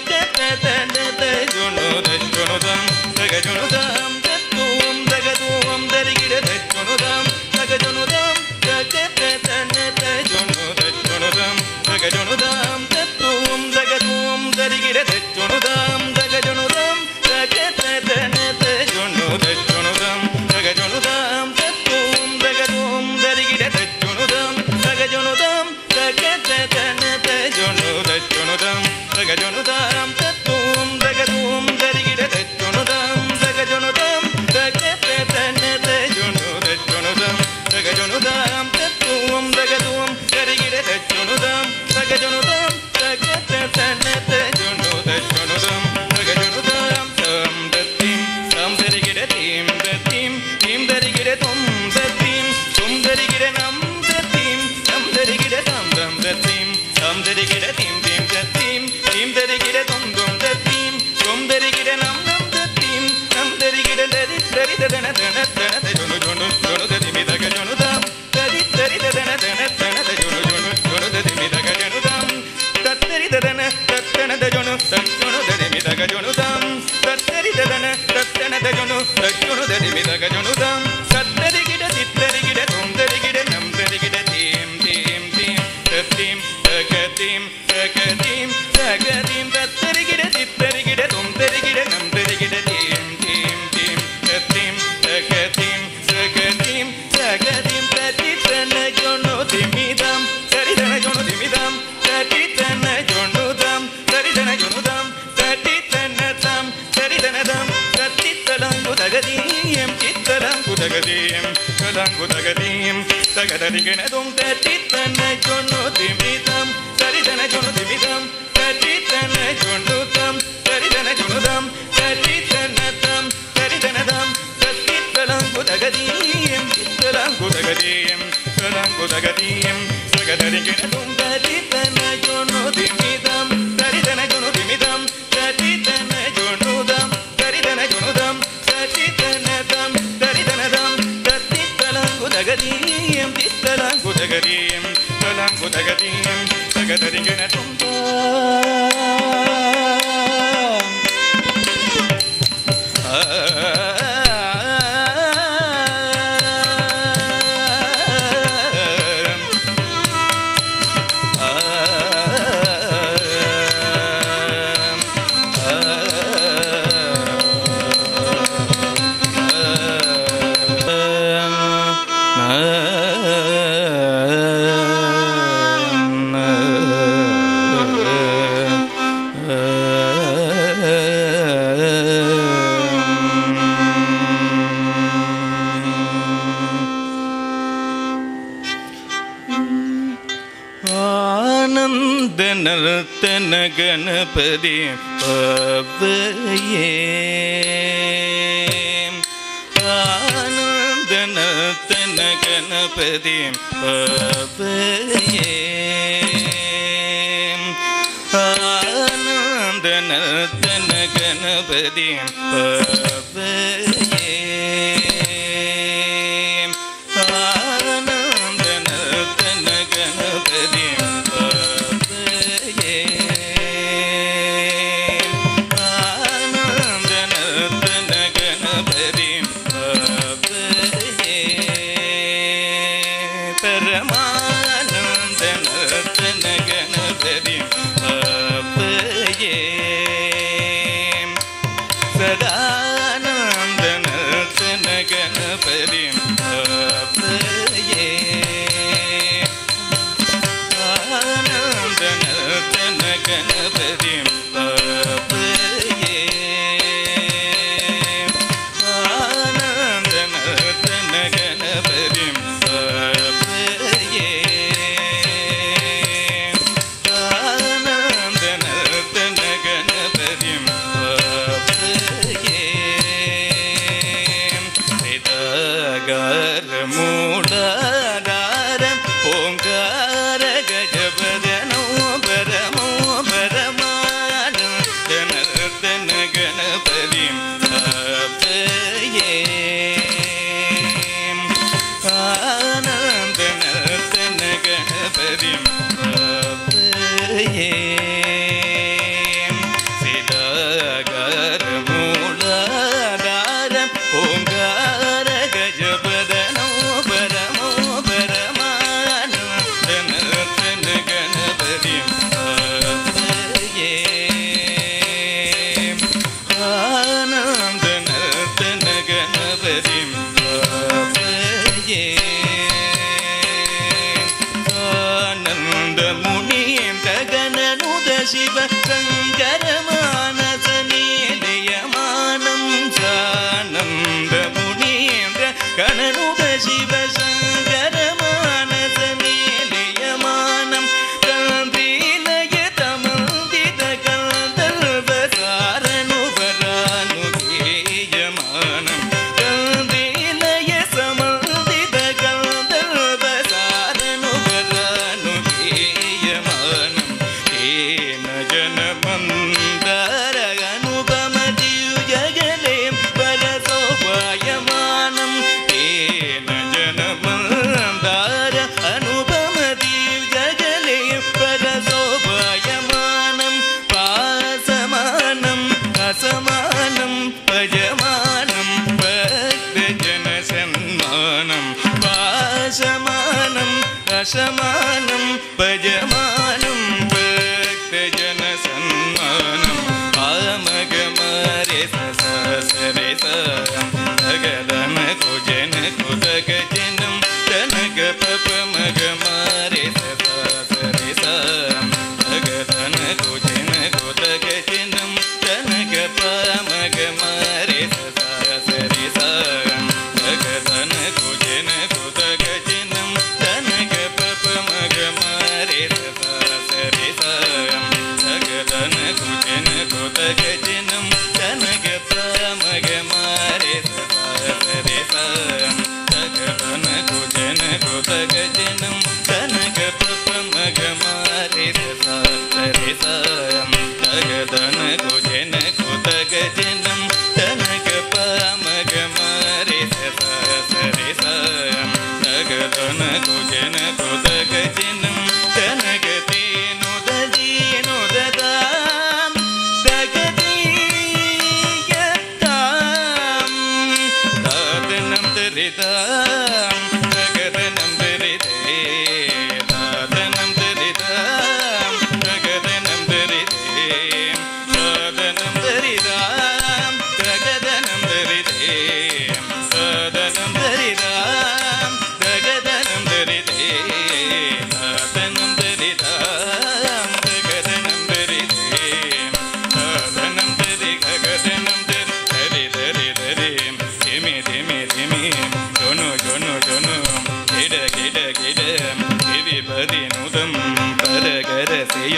தகதனத ஜொனுத ஜொனுதாம் தகஜொனுதாம் தத்தும் தகதோம் தரிகிட தச்சொனுதாம் தகஜொனுதாம் தகதனத ஜொனுத ஜொனுதாம் தகஜொனுதாம் தத்தும் தகதோம் தரிகிட தச்சொனுதாம் தகஜொனுதாம் தகதனத ஜொனுத ஜொனுதாம் தகஜொனுதாம் தத்தும் தகதோம் தரிகிட தச்சொனுதாம் தகஜொனுதாம் தகதனத ஜொனுத ஜொனுதாம் தகஜொனுதாம் தத்தும் தகதோம் தரிகிட தச்சொனுதாம் தகஜொனுதாம் தகதனத ஜொனுத ஜொனுதாம் தகஜொனுதாம் தத்துவம் தகதுவம் கரிகிட தச்சொனுதாம் தகஜொனுதாம் தகதனத ஜொனுத ஜொனுதாம் தகஜொனுதாம் தாம் தத்தீம் தாம் தரிகிட தீம் தத்தீம் தீம் தரிகிட தொம் தத்தீம் தொம் தரிகிட நம் தத்தீம் தம் தரிகிட தாம் தாம் தத்தீம் தாம் தரிகிட தீம் தீம் தத்தீம் தீம் தரிகிட தொம் தொம் தத்தீம் தொம் தரிகிட நம் நம் தத்தீம் நம் தரிகிட லரி தரி தன தன தன ஜொனு ஜொனு ஜொனு ததிமி தக ஜொனுதாம் தரி தரி தன தன தன ஜொனு ஜொனு ஜொனு ததிமி தக ஜொனுதாம் தத்தரி தன தத்தன ஜொனு தஜொனு ததிமி தக ஜொனுதாம் தத்தரி தன தத்தன ஜொனு தஜொனு ததிமி தக ஜொனுதாம் தத்தரிகிட தித்தரிகிட தொம் தரிகிட நம் தரிகிட தீம் தீம் தீம் தத்தீம் தகதீம் தகதீம் தகதீம் தத்தரிகிட தித்தரிகிட தொம் தரிகிட நம் தரிகிட தீம் தீம் தீம் தத்தீம் தகதீம் தகதீம் தகதீம் தத்தி தன ஜொனு திமிதாம் சரிதன ஜொனு திமிதாம் தத்தி தன ஜொனுதாம் சரிதன ஜொனுதாம் தத்தி தன தாம் சரிதனதாம் தத்தி தலங்கு தகதீயம் சித்தலங்கு தகதீயம் கலங்கு தகதீயம் தகதரிகனதும் தத்தி தன ஜொனு திமிதாம் சரிதன ஜொனு திமிதாம் தத்தி தன ஜொனுதாம் சரிதன ஜொனுதாம் தத்தி தன தாம் சரிதனதாம் தத்தி தலங்கு தகதீயம் சித்தலங்கு தகதீயம் கலங்கு தகதீயம் தகதரிகனதும் தத்தி தன ஜொனு திமிதாம் சரிதன ஜொனு திமிதாம் தத்தி தன ஜொனுதாம் சரிதன ஜொனுதாம் தத்தி தனதாம் சரிதனதாம் தத்தி தலங்கு தகதீயம் சித்தலங்கு தகதீயம் கலங்கு தகதீயம் தகதரிகனதும் ஆ ஆனந்த நர்த்தன கணபதி பவையே ஆனந்த நர்த்தன கணபதி பவையே ஆனந்த நர்த்தன கணபதி பவையே ஆனந்த நர்த்தன கணபதி பவையே ஆனந்த நர்த்தன கணபதி பவையே பரமானந்த நர்த்தன கணபதி பவையே சதானந்த நர்த்தன கணபதி பவையே ஆனந்த நர்த்தன கணபதி பவையே ஆனந்த நர்த்தன கணபதி பவையே ஆனந்த நர்த்தன கணபதி பவையே சிதாகார மூலாதாரம் ஓங்கார கஜபதனோ பரமோ பரமானம் ஜனர்தன கணபதி பவையே ஆனந்த நர்த்தன கணபதி பவையே சிதாகார மூலாதார ஓங்கார கஜபதனோ பரமோ பரமானந்த நர்த்தன கணபதி பவையே ஆனந்த நர்த்தன கணபதி பவையே ஆனந்த முனீந்திர கணனுத சிவ சங்கர மானச நிலையமானம் சானந்த முனீந்திர கணனுத சிவ சங்கர மானச நிலையமானம் காந்திலய தமந்தித கந்தர்வ சாரனுபரானுகேயமானம் காந்திலய சமந்தித கந்தர்வ சாரனுபரானுகேயமானம் ஏன ஜனமந்தர அனுபம தியுஜகலே பரசோபாயமானம் ஏன ஜனமந்தார அனுபம தியுஜகலே பரசோபாயமானம் பாசமானம் அசமானம் பஜமானம் பக்தஜன சன்மானம் பாசமானம் அசமானம் பஜமானம் பக்தஜன சன்மானம் ஆமகமாரே சசரே சரம் தகதன குஜன குதகஜனம் தனக பபமகமாரே சசரே சரம் தகதன குஜன குதகஜனம் தனக பமகமாரே சசரே சரம் தகதன குஜன குதகஜனம் தனக பபமகமாரே சசரே சரம் தகதன குஜன குதகஜனம் தனக பமகமாரே சசரே சரம் தகதன குஜன குதகஜனம் தனக பபமகமாரே சசரே சரம் தகதன குஜன குதகஜனம் தனக பமகமாரே சசரே சரம் தகதன குஜன குதகஜனம் தனக தேனுதீனுததாம் தகதீயத்தாம் தாதனம் தரிதாம் தகதனம் தரிதே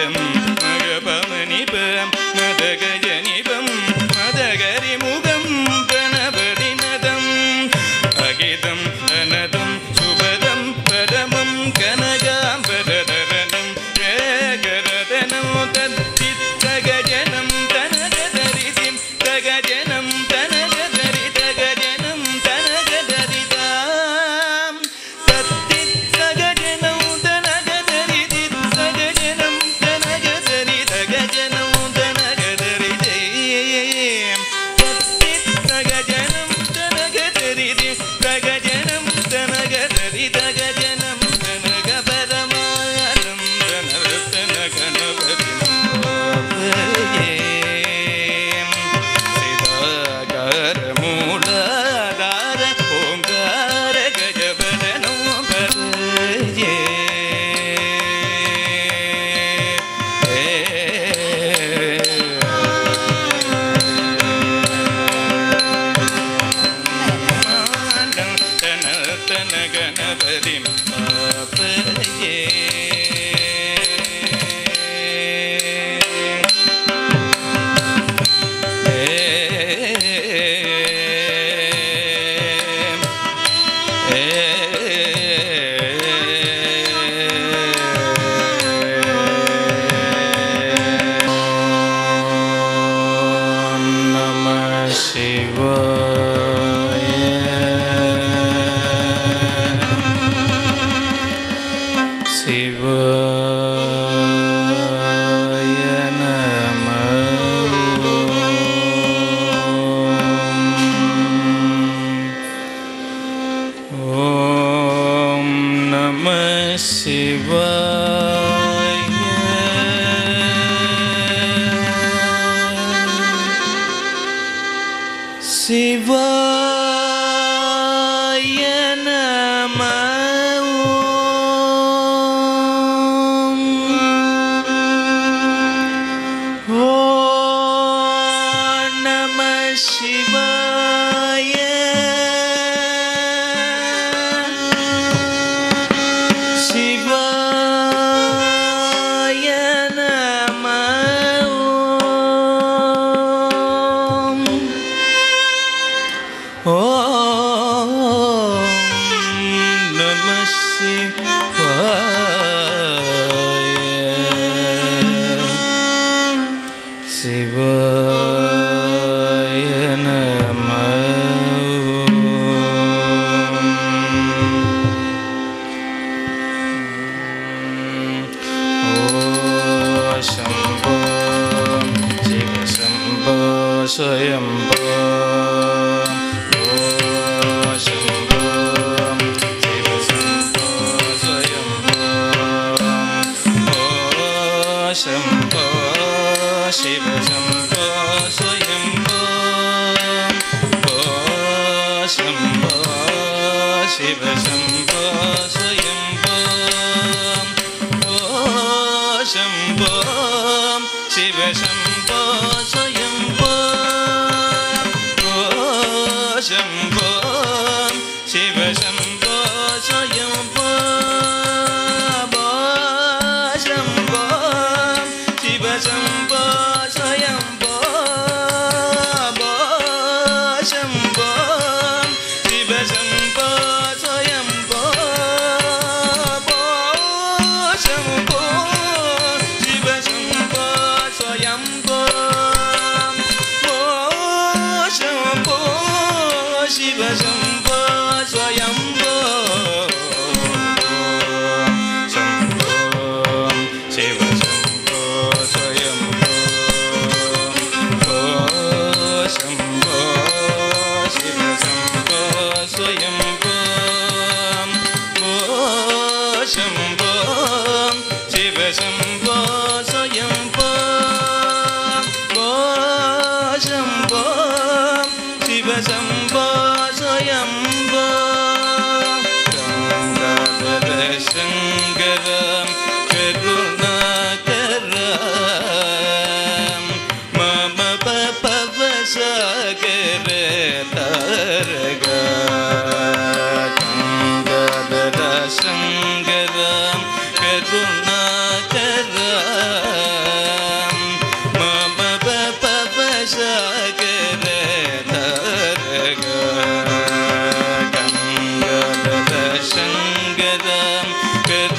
மகரிகம் மகபமனிபம் மதகஜனிபம் மதகரிமுகம் கணபதிநதம் அகிதம் அனதம் சுபதம் பரமம் கனகாம்பரதரணம் ஏகரதனம் தத்தித்தகஜனம் தனகதரிதிம் தகஜனம் தனகதரி தகஜனம் தனகதரிதாம் தத்தித்தகஜனம் தனகதரிதி தகஜனம் தனகதரி தகஜனம் தனகதரிதே தத்தித்தகஜனம் தனகதரிதி தகஜனம் தனகதரி தகஜனம் தனகபரமானம் தனரத்தன சிதாகார மூலாதார ஓங்கார கஜபதனோ பரயே தன தன கணபதி பாப்பயே நம சிவாய சிவாய நம ஓம் நம சிவாய சிவாய நம ஓம் நம சிவாய சிவாய நம ஓம் நம சிவாய சிவாய நம ஓ சம்போ சிவ சம்போ ஸ்வயம்போ ஓ சம்போ சிவ சம்போ ஸ்வயம்போ ஓ சம்போ சிவ சம்போ ஸ்வயம்போ ஓ சம்போ சிவ சம்போ ஸ்வயம்போ ஓ சம்போ சிவ சம்போ ஸ்வயம்போ ஓ சம்போ சிவ சம்போ ஸ்வயம்போ ஓ சம்போ சிவ சம்போ ஸ்வயம்போ ஓ சம்போ சிவ சம்போ ஸ்வயம்போ ஓ சம்போ சிவ சம்போ ஸ்வயம்போ ஓ சம்போ சிவ சம்போ ஸ்வயம்போ சம்போ சிவ சம்போ ஸ்வயம்போ ஓ சம்போ சிவ சம்போ ஸ்வயம்போ ஓ சம்போ சிவ சம்போ ஸ்வயம்போ ஓ சம்போ சிவ சம்போ ஸ்வயம்போ கங்காதர சங்கர கருணாகர மம பவ சாகர தாரக கங்காதர சங்கர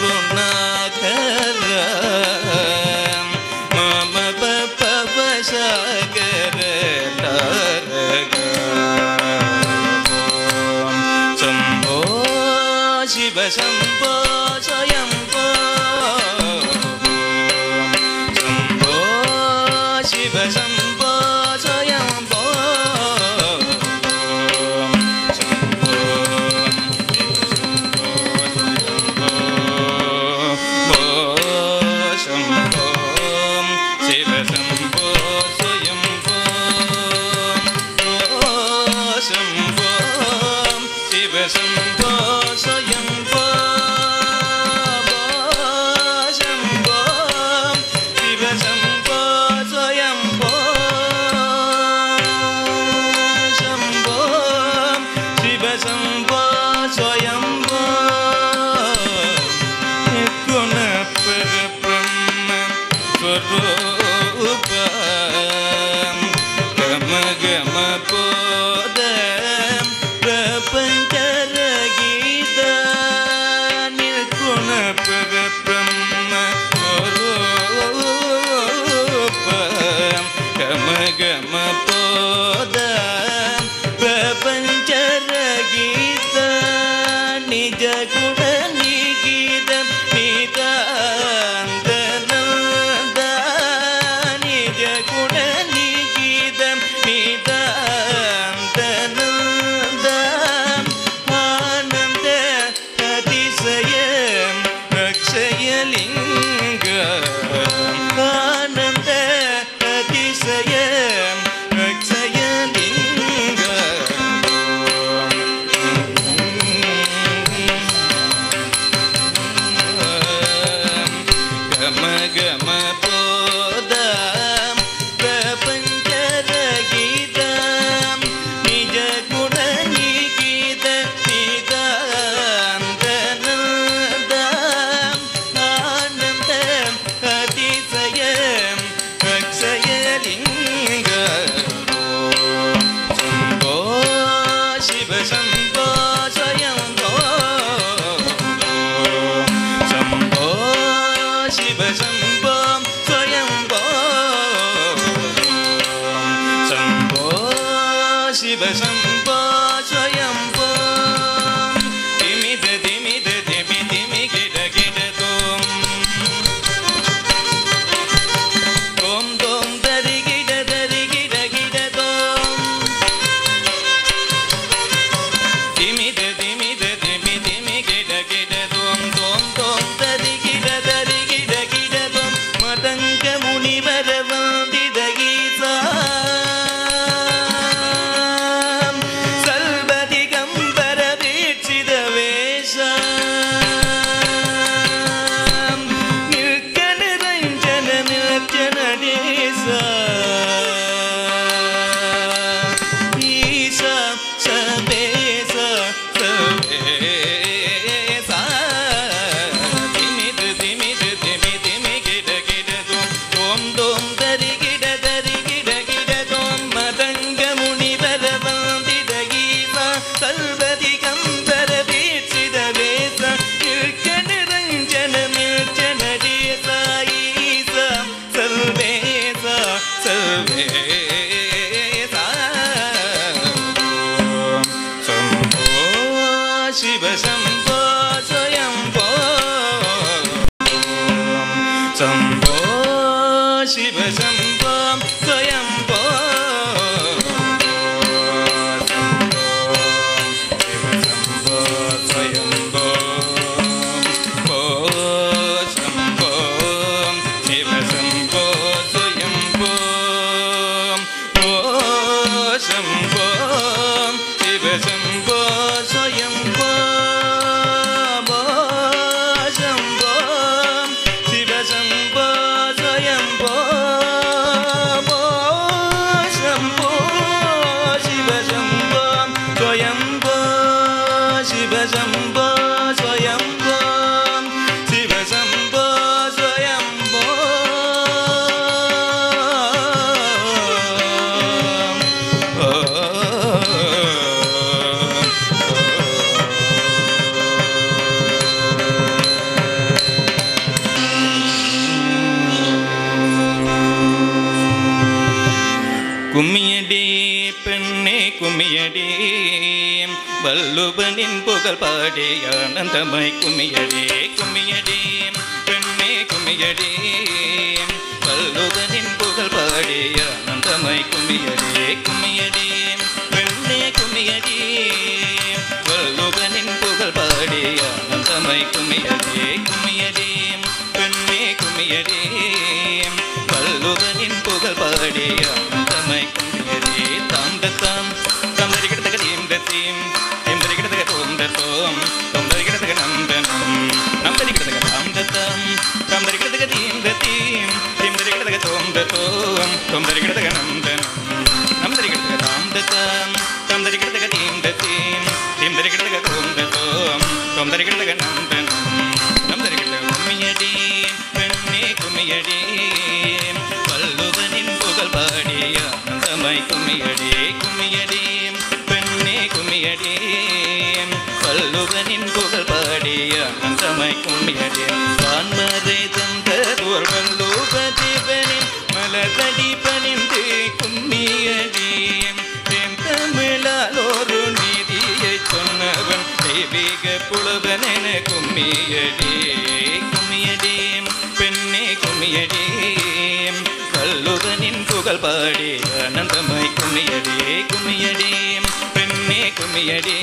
கருணாகர மம பவசகர சம்போ சிவ சம்போ ஸ்வயம்போ சம்போ சிவ சம்போ ஸ்வயம்போ சம்போ शम्भो शिव शम्भो स्वयम्भो शम्भो शिव शम्भो स्वयम्भो शम्भो शिव शम्भो स्वयम्भो शम्भो शिव शम्भो स्वयम्भो गुण परब्रह्म स्वरूप गम गम पोद प्रपञ्च गीत निर्गुण परब्रह्म स्वरूप गम गम पोद प्रपञ्च गीत निज गुण निगीत नितान्तनन्द निज गुण निगीत नितान्तनन्द आनन्द अतिशय रक्षयलिङ्ग आनन्द अतिशय गम गम पोद प्रपञ्चरगीत निज गुण निगीत निदान्तनन्द आनन्द अतिशय रक्षयलिङ्ग शम्भो शिव शम्भो स्वयम्भो शम्भो शिव शम्भो स्वयम्भो शम्भो शिव शम्भो स्वयम्भो तिमिद तिमिद तिमि तिमि गिड गिड तोम् ॐ दों दरि गिड दरि गिड गिड दोम् திமித திமித திமி திமி கிட கிட தோம் தோம் தோம் தரி கிட தரி கிட கிட தோம் மதங்க முனிவர வந்தித கீசா சல்பதி கம்பர வீட்சித வேஷ நிற்க நிரஞ்சன நிரஞ்சன தேசா ஈசா சபேச சபேசா திமிது திமிது திமி திமி கிட கிட தோம் தோம் தோம் தரி கிட தரி கிட கிட தோம் மதங்க முனிவர வந்தித கீதா சல்வதி கம்பர வீட்சித வேச நிற்க நிரஞ்சன நிர்ஜன தேசா ஈசா சல்வேச சல்வேசா शम्भो शिव शम्भो स्वयम्भो शम्भो शिव शम्भो स्वयम्भो शम्भो स्वयम्भो ओ शम्भो शिव शम्भो स्वयम्भो ओ शम्भो शिव शम्भो स्वयम्भो शम्भो शिव शम्भो स्वयम्भो கும்மியடி பெண்ணே கும்மியடி வல்லுவனின் புகழ் பாடி ஆனந்தமாய் கும்மியடி கும்மியடி பெண்ணே கும்மியடி வல்லுவனின் புகழ் பாடி ஆனந்தமாய் கும்மியடி கும்மியடி பெண்ணே கும்மியடி வல்லுவனின் புகழ் பாடி ஆனந்தமாய் கும்மியடி கும்மியடி பெண்ணே கும்மியடி வல்லுவனின் புகழ் பாடி ஆனந்தமாய் கும்மியடி தாம் தாம் தாம் தரிகிடத்தக தீம் தீம் தீம் தரிகிடத்தக தோம் தோம் தோம் தரிகிடத்தக நம் தனம் நம் தரிகிடத்தக தாம் தாம் தாம் தரிகிடத்தக தீம் தீம் தீம் தரிகிடத்தக தோம் தோம் தோம் தரிகிடத்தக நம் தனம் நம் தரிகிடத்தக தாம் தாம் தாம் தரிகிடத்தக தீம் தீம் தீம் தரிகிடத்தக தோம் தோம் தோம் தரிகிடத்தக நம் தனம் நம் தரிகிடத்தக கும்மியடி பெண்ணே கும்மியடி வல்லுவனின் புகழ் பாடி ஆனந்தமாய் கும்மியடி கும்மியடி பெண்ணே கும்மியடி வல்லுவனின் புகழ் பாடி ஆனந்தமாய் கும்மியடி வான்மறை தந்தோர் வல்லுவதிவனின் மலர்தடி பணிந்து கும்மியடி தென் தமிழால் ஒரு நீதியை சொன்னவன் தெய்வீக புலவனென கும்மியடி கும்மியடி பெண்ணே கும்மியடி வல்லுவனின் புகழ் பாடி ஆனந்தமாய் கும்மியடி கும்மியடி பெண்ணே கும்மியடி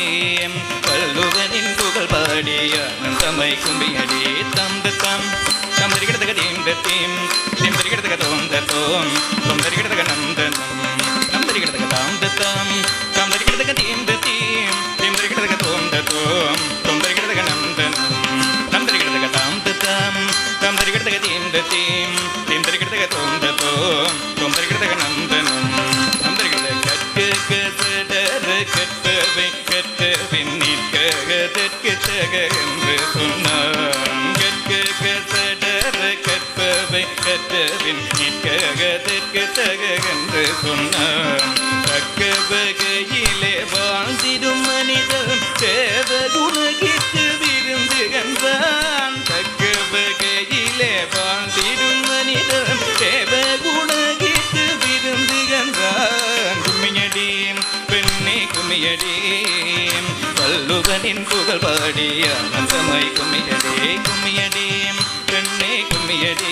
வல்லுவனின் புகழ் பாடி ஆனந்தமாய் கும்மியடி தம் தம் தம் தரிகிடத்தக தீம் தீம் தீம் தரிகிடத்தக தோம் தோம் தோம் தரிகிடத்தக நம் தனம் நம் தரிகிடத்தக தாம் தாம் தாம் தரிகிடத்தக தீம் தீம் தீம் தரிகிடத்தக தோம் தோம் தோம் தரிகிடத்தக நம் தனம் நம் தரிகிடத்தக தாம் தாம் தாம் தரிகிடத்தக தீம் தீம் தீம் தரிகிடத்தக தோம் தோம் தோம் தரிகிடத்தக நம் தனம் நம் தரிகிடத்தக கற்க கசடர கற்பவை கற்றபின் நிற்கதற்கு தக என்று சொன்னான் கற்க கசடர கற்பவை கற்றபின் நிற்கதற்கு தக என்று சொன்னான் தக்க வகையிலே வாழ்ந்திடும் மனிதன் தேவ குணகிற்கு விருந்து கண்டான் தக்க வகையிலே வாழ்ந்திடும் மனிதன் தேவ குணகிற்கு விருந்து கண்டான் கும்மியடி பெண்ணே கும்மியடி வல்லுவனின் புகழ் பாடி ஆனந்தமாய் கும்மியடி கும்மியடி பெண்ணே கும்மியடி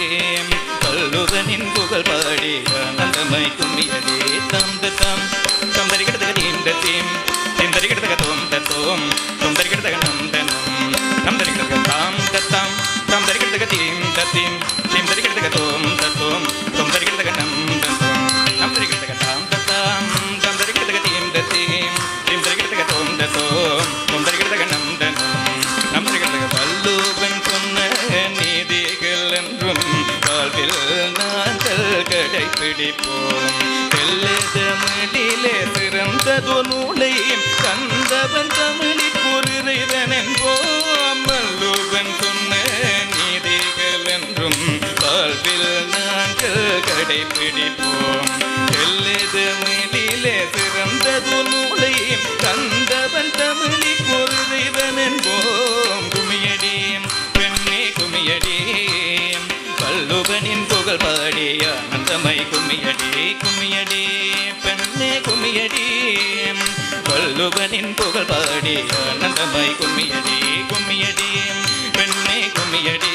வல்லுவனின் புகழ் பாடி ஆனந்தமாய் கும்மியடி தம் தம் தம் தரிகிடத்தக தீம் தீம் தீம் தரிகிடத்தக தோம் தோம் தோம் தரிகிடத்தக நம் தனம் நம் தரிகிடத்தக தாம் தத்தாம் தாம் தரிகிடத்தக தீம் தீம் தீம் தரிகிடத்தக தோம் தோம் தோம் தரிகிடத்தக நம் தனம் நம் தரிகிடத்தக தாம் தத்தாம் தாம் தரிகிடத்தக தீம் தீம் தீம் தரிகிடத்தக தோம் தோம் தோம் தரிகிடத்தக நம் தனம் நம் தரிகிடத்தக வல்லுவன் சொன்ன நீதிகள் என்றும் வாழ்வில் நாங்கள் கடைபிடிப்போம் தெல்ல தமிழிலே சிறந்ததோ நூலை கந்தவன் தமிழில் பொருளைதன் என்போம் வல்லுவன் சொன்ன நீதிகள் என்றும் வாழ்வில் நாங்கள் கடைபிடிப்போம் தெல்ல தமிழிலே சிறந்ததோ நூலை கந்தவன் தமிழில் பொருளைதன் என்போம் குமியடி பெண்ணே குமியடி வல்லுவனின் புகழ் பாடி ஆனந்தமை கும்மியடி கும்மியடி பெண்ணே கும்மியடி வல்லுவனின் புகழ் பாடி ஆனந்தமை கும்மியடி கும்மியடி பெண்ணே கும்மியடி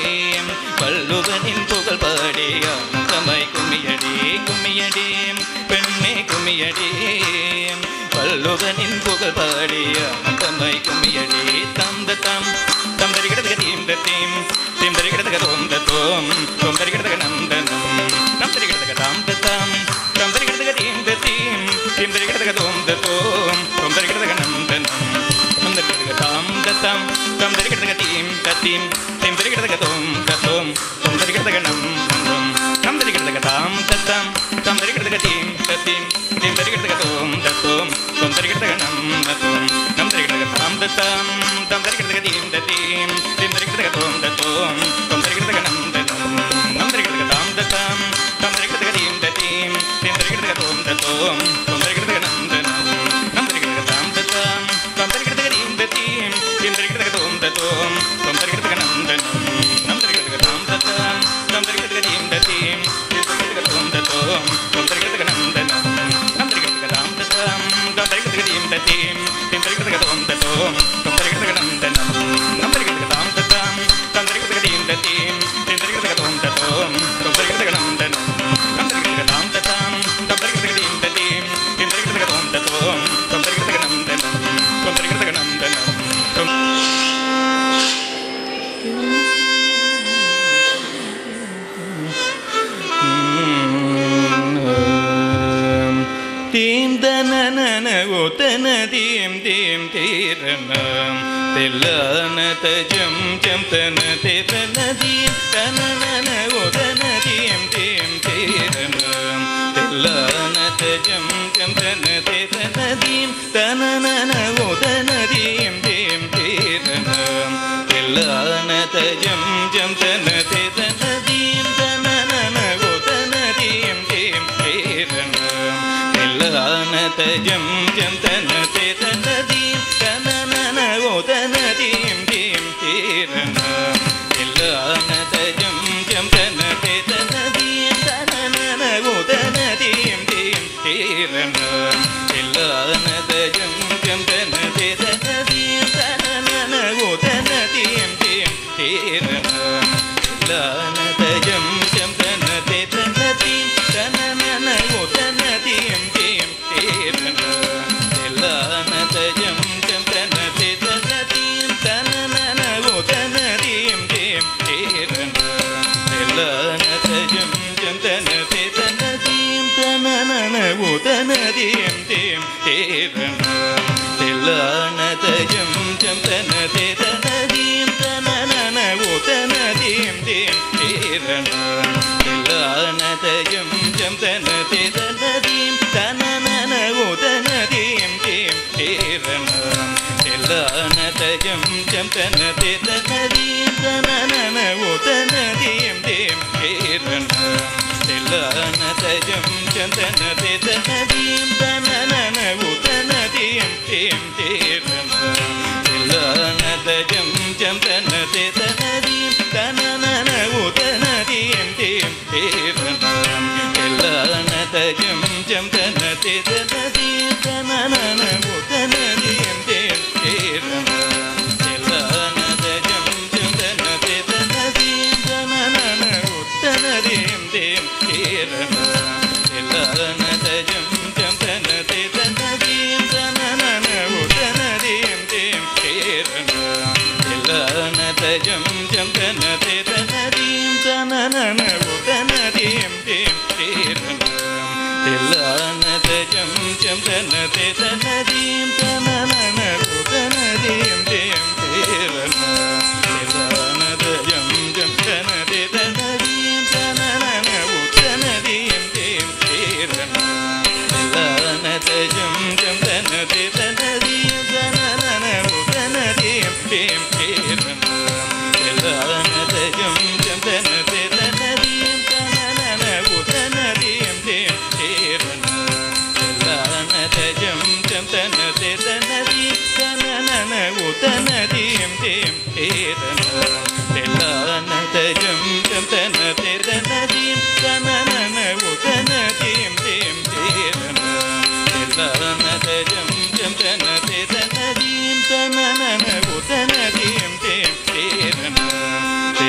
வல்லுவனின் புகழ் பாடி ஆனந்தமை கும்மியடி கும்மியடி பெண்ணே கும்மியடி வல்லுவனின் புகழ் பாடி ஆனந்தமை கும்மியடி தம் தம் தம் தரிகிடத்தக தீம் தீம் தீம் தரிகிடத்தக தோம் தோம் தோம் தரிகிடத்தக நம் தனம் நம் தரிகிடத்தக தாம் தாம் தாம் தரிகிடத்தக தீம் தீம் தீம் தரிகிடத்தக தோம் தோம் தோம் தரிகிடத்தக நம் தனம் நம் தரிகிடத்தக தாம் தாம் தாம் தரிகிடத்தக தீம் தீம் தீம் தரிகிடத்தக தோம் தோம் தோம் தரிகிடத்தக நம் தனம் நம் தரிகிடத்தக தாம் தாம் தாம் தரிகிடத்தக தீம் தீம் தீம் தரிகிடத்தக தோம் தோம் தோம் தரிகிடத்தக நம் தனம் நம் தரிகிடத்தக தாம் தாம் தாம் தரிகிடத்தக தீம் தீம் தீம் தரிகிடத்தக தோம் தோம் தோம் தரிகிடத்தக நம் தனம் நம் தரிகிடத்தக தாம் தாம் தாம் தரிகிடத்தக தீம் தீம் தீம் தரிகிடத்தக தோம் தோம் தோம் தரிகிடத்தக நம் தனம் நம் தரிகிடத்தக தாம் தாம் தாம் தரிகிடத்தக தீம் தீம் தீம் தரிகிடத்தக தோம் தோம் தோம் தரிகிடத்தக நம் தனம் நம் தரிகிடத்தக தாம் தாம் தாம் தரிகிடத்தக தீம் தீம் தீம் தரிகிடத்தக தோம் தோம் தோம் தரிகிடத்தக తెల్లనతజం జం తన తెరనదీం తననన ఉదనదీం తీం తీరనం తెల్లనతజం జం తన తెరనదీం తననన ఉదనదీం తీం తీరనం తెల్లనతజం జం తన తెరనదీం తననన ఉదనదీం తీం తీరనం తెల్లనతజం జం తన తెరనదీం తననన ఉదనదీం తీం తీరనం తెల్లనతజం జం తన తెరనదీం తననన ఉదనదీం తీం తీరనం తెల్లనతజం జం తన తెరనదీం తననన ఉదనదీం తీం తీరనం తెల్లనతజం జం తన తెరనదీం తననన ఉదనదీం తీం తీరనం తెల్లనతజం జం తన తెరనదీం తననన ఉదనదీం తీం తీరనం తెల్లనతజం జం తన తెరనదీం తననన ఉదనదీం తీం తీరనం తెల్లనతజం జం తన తెరనదీం తననన ఉదనదీం తీం తీరనం తెల్లనతజం జం తన తెరనదీం తననన ఉదనదీం తీం తీరనం తెల్లనతజం జం తన తెరనదీం తననన ఉదనదీం తీం తీరనం తెల్లనతజం జం తన తెరనదీం తననన ఉదనదీం తీం తీరనం తెల్లనతజం జం తన తెరనదీం తననన ఉదనదీం తీం తీరనం తెల్లనతజం జం తన తెరనదీం తననన ఉదనదీం తీం తీరనం తెల్లనతజం జం తన తెరనదీం తననన ఉదనదీం తీం తీరనం తెల్లనతజం జం తన తెరనదీం తననన ఉదనదీం తీం తీరనం తెల్లనతజం జం తన తెరనదీం తననన ఉదనదీం తీం తీరనం తెల్లనతజం జం తన తెరనదీం తననన ఉదనదీం తీం తీరనం తెల్లనతజం జం తన తెరనదీం తననన ఉదనదీం తీం తీరనం తెల్లనతజం జం తన తెరనదీం తననన ఉదనదీం తీం తీరనం తెల్లనతజం జం తన తెరనదీం తననన ఉదనదీం తీం తీరనం తెల్లనతజం జం తన తెరనదీం తననన ఉదనదీం తీం తీరనం తెల్లనతజం జం తన తెరనదీం తననన ఉదనదీం తీం తీరనం తెల్లనతజం జం తన తెరనదీం తననన ఉదనదీం తీం తీరనం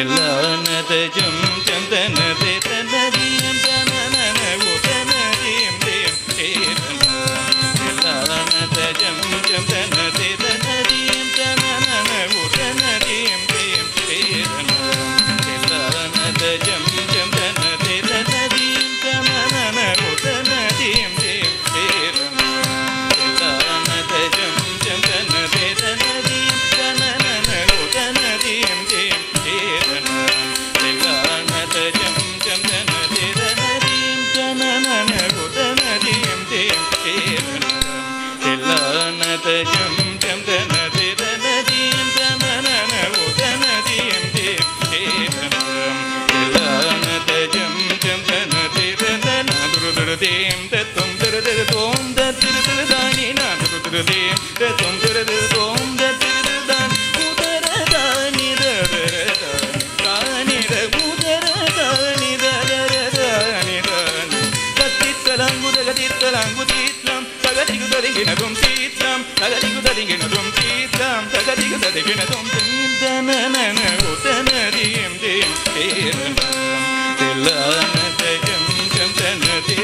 తెల్లనతజం జం తన తెరనదీం తననన ఉదనదీం తీం తీరనం తెల్లనతజం జం తన తెరనదీం తననన ఉదనదీం తీం తీరనం తెల్లనతజం జం తన తెరనదీం తననన ఉదనదీం తీం తీరనం తెల్లనతజం జం తన తెరనదీం తననన ఉదనదీం తీం తీరనం తెల్లనతజం జం తన తెరనదీం తననన ఉదనదీం తీం తీరనం తెల్లనతజం జం తన తెరనదీం తననన ఉదనదీం తీం తీరనం తెల్లనతజం జం తన తెరనన దురుదురుదేం తత్వం దురుదురుదోం దత్తిరుదురుదాని నా దురుదురుదేం తత్వం దురుదురుదోం దత్తిరుదురుదాని ఉదరదాని దరదాని దానిద ఉదరదాని దరదాని దాని కత్తిత్తలంగు దగతిత్తలంగు తీత్లం తగదిగు దదిగినదుం తీత్లం తగదిగు దదిగినదుం తీత్లం తగదిగు దదిగినదుం తీంతననన ఉదనదీం దేం తీరనం తెల్లనతజం ஜம் தன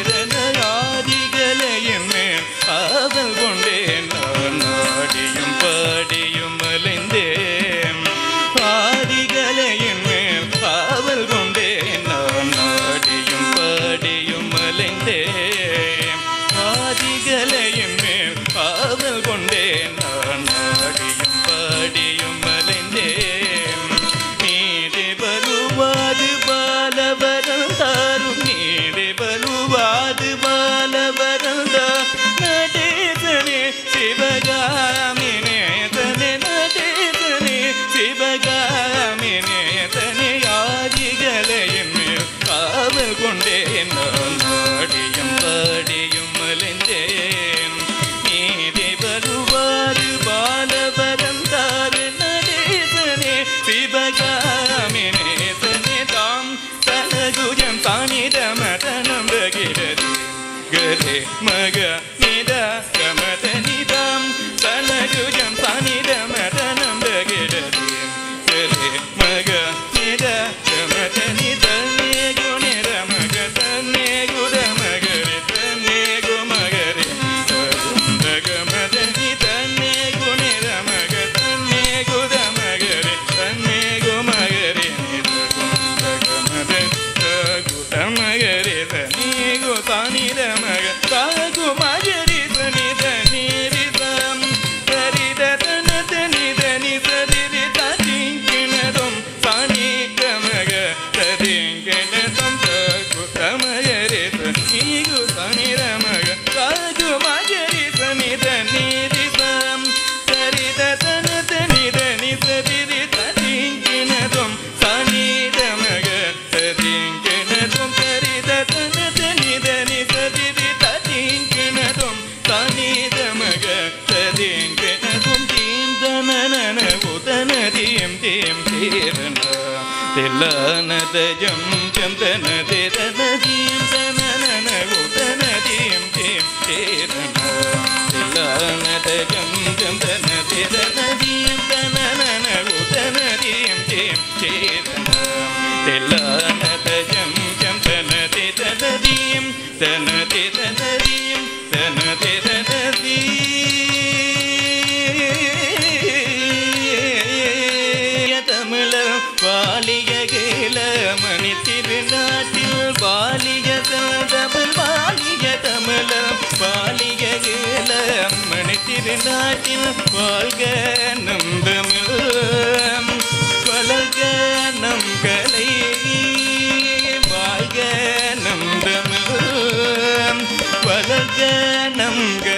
திறனாதிகளையும் ஆவல் கொண்டேன் நான் நாடியும் பாடியும் அலைந்தேன் ஆதிகளையும் ஆவல் கொண்டேன் நான் நாடியும் பாடியும் அலைந்தேன் ஆதிகளையும் ஆவல் கொண்டேன் நான் நாடியும் பாடியும் சிவகாமினே சனிதாம் சனகுஜம் சானிதமதனம் ரகிரதி கரே மக நித கமத நிதம் சனகுஜம் சானிதமதனம் ரகிரதி கரே மக நித கமத நித நே குணிர மக தன்னே குத மகரி தன்னே குமகரி கமத நித நே குணிர மக தன்னே குத மகரி தன்னே குமகரி நித குமத குத மகரி தன்னே குதானி மக தாகு மகரி தனி தனி ரிதம் சரித தன தனி தனி சரி திங்கிணதும் சாணி கமக சரிங்கிணதும் தாகு கமகரி தனி குதானி மக தாகு மகரி தனி தனி ரிதம் சரித தன தனி தனி சரி திங்கிணதும் சாணி கமக சரிங்கிணதும் சரித தன தனி தனி சரி திங்கிணதும் சாணி கமக சரிங்கிணதும் தீம் தனன உதன தீம் தீம் தீரன தில்லனத ஜம் ஜம் தன திரன தீம் தனன உதன தீம் தீம் தீரன தில்லனத ஜம் ஜம் தன திரன தீம் தனன உதன தீம் தீம் தீரன தில்லனத ஜம் ஜம் தன திரன தீம் தன திரன தீம் தன திரன தமிழ வாலிய கேல மணி திருநாட்டில் வாலிய தமிழ் வாலிய தமிழ வாலிய கேல மணி திருநாட்டில் வாழ்க நம் தமிழ் வளர்க நம் கலை வாழ்க நம் தமிழ் வளர்க நம் கலை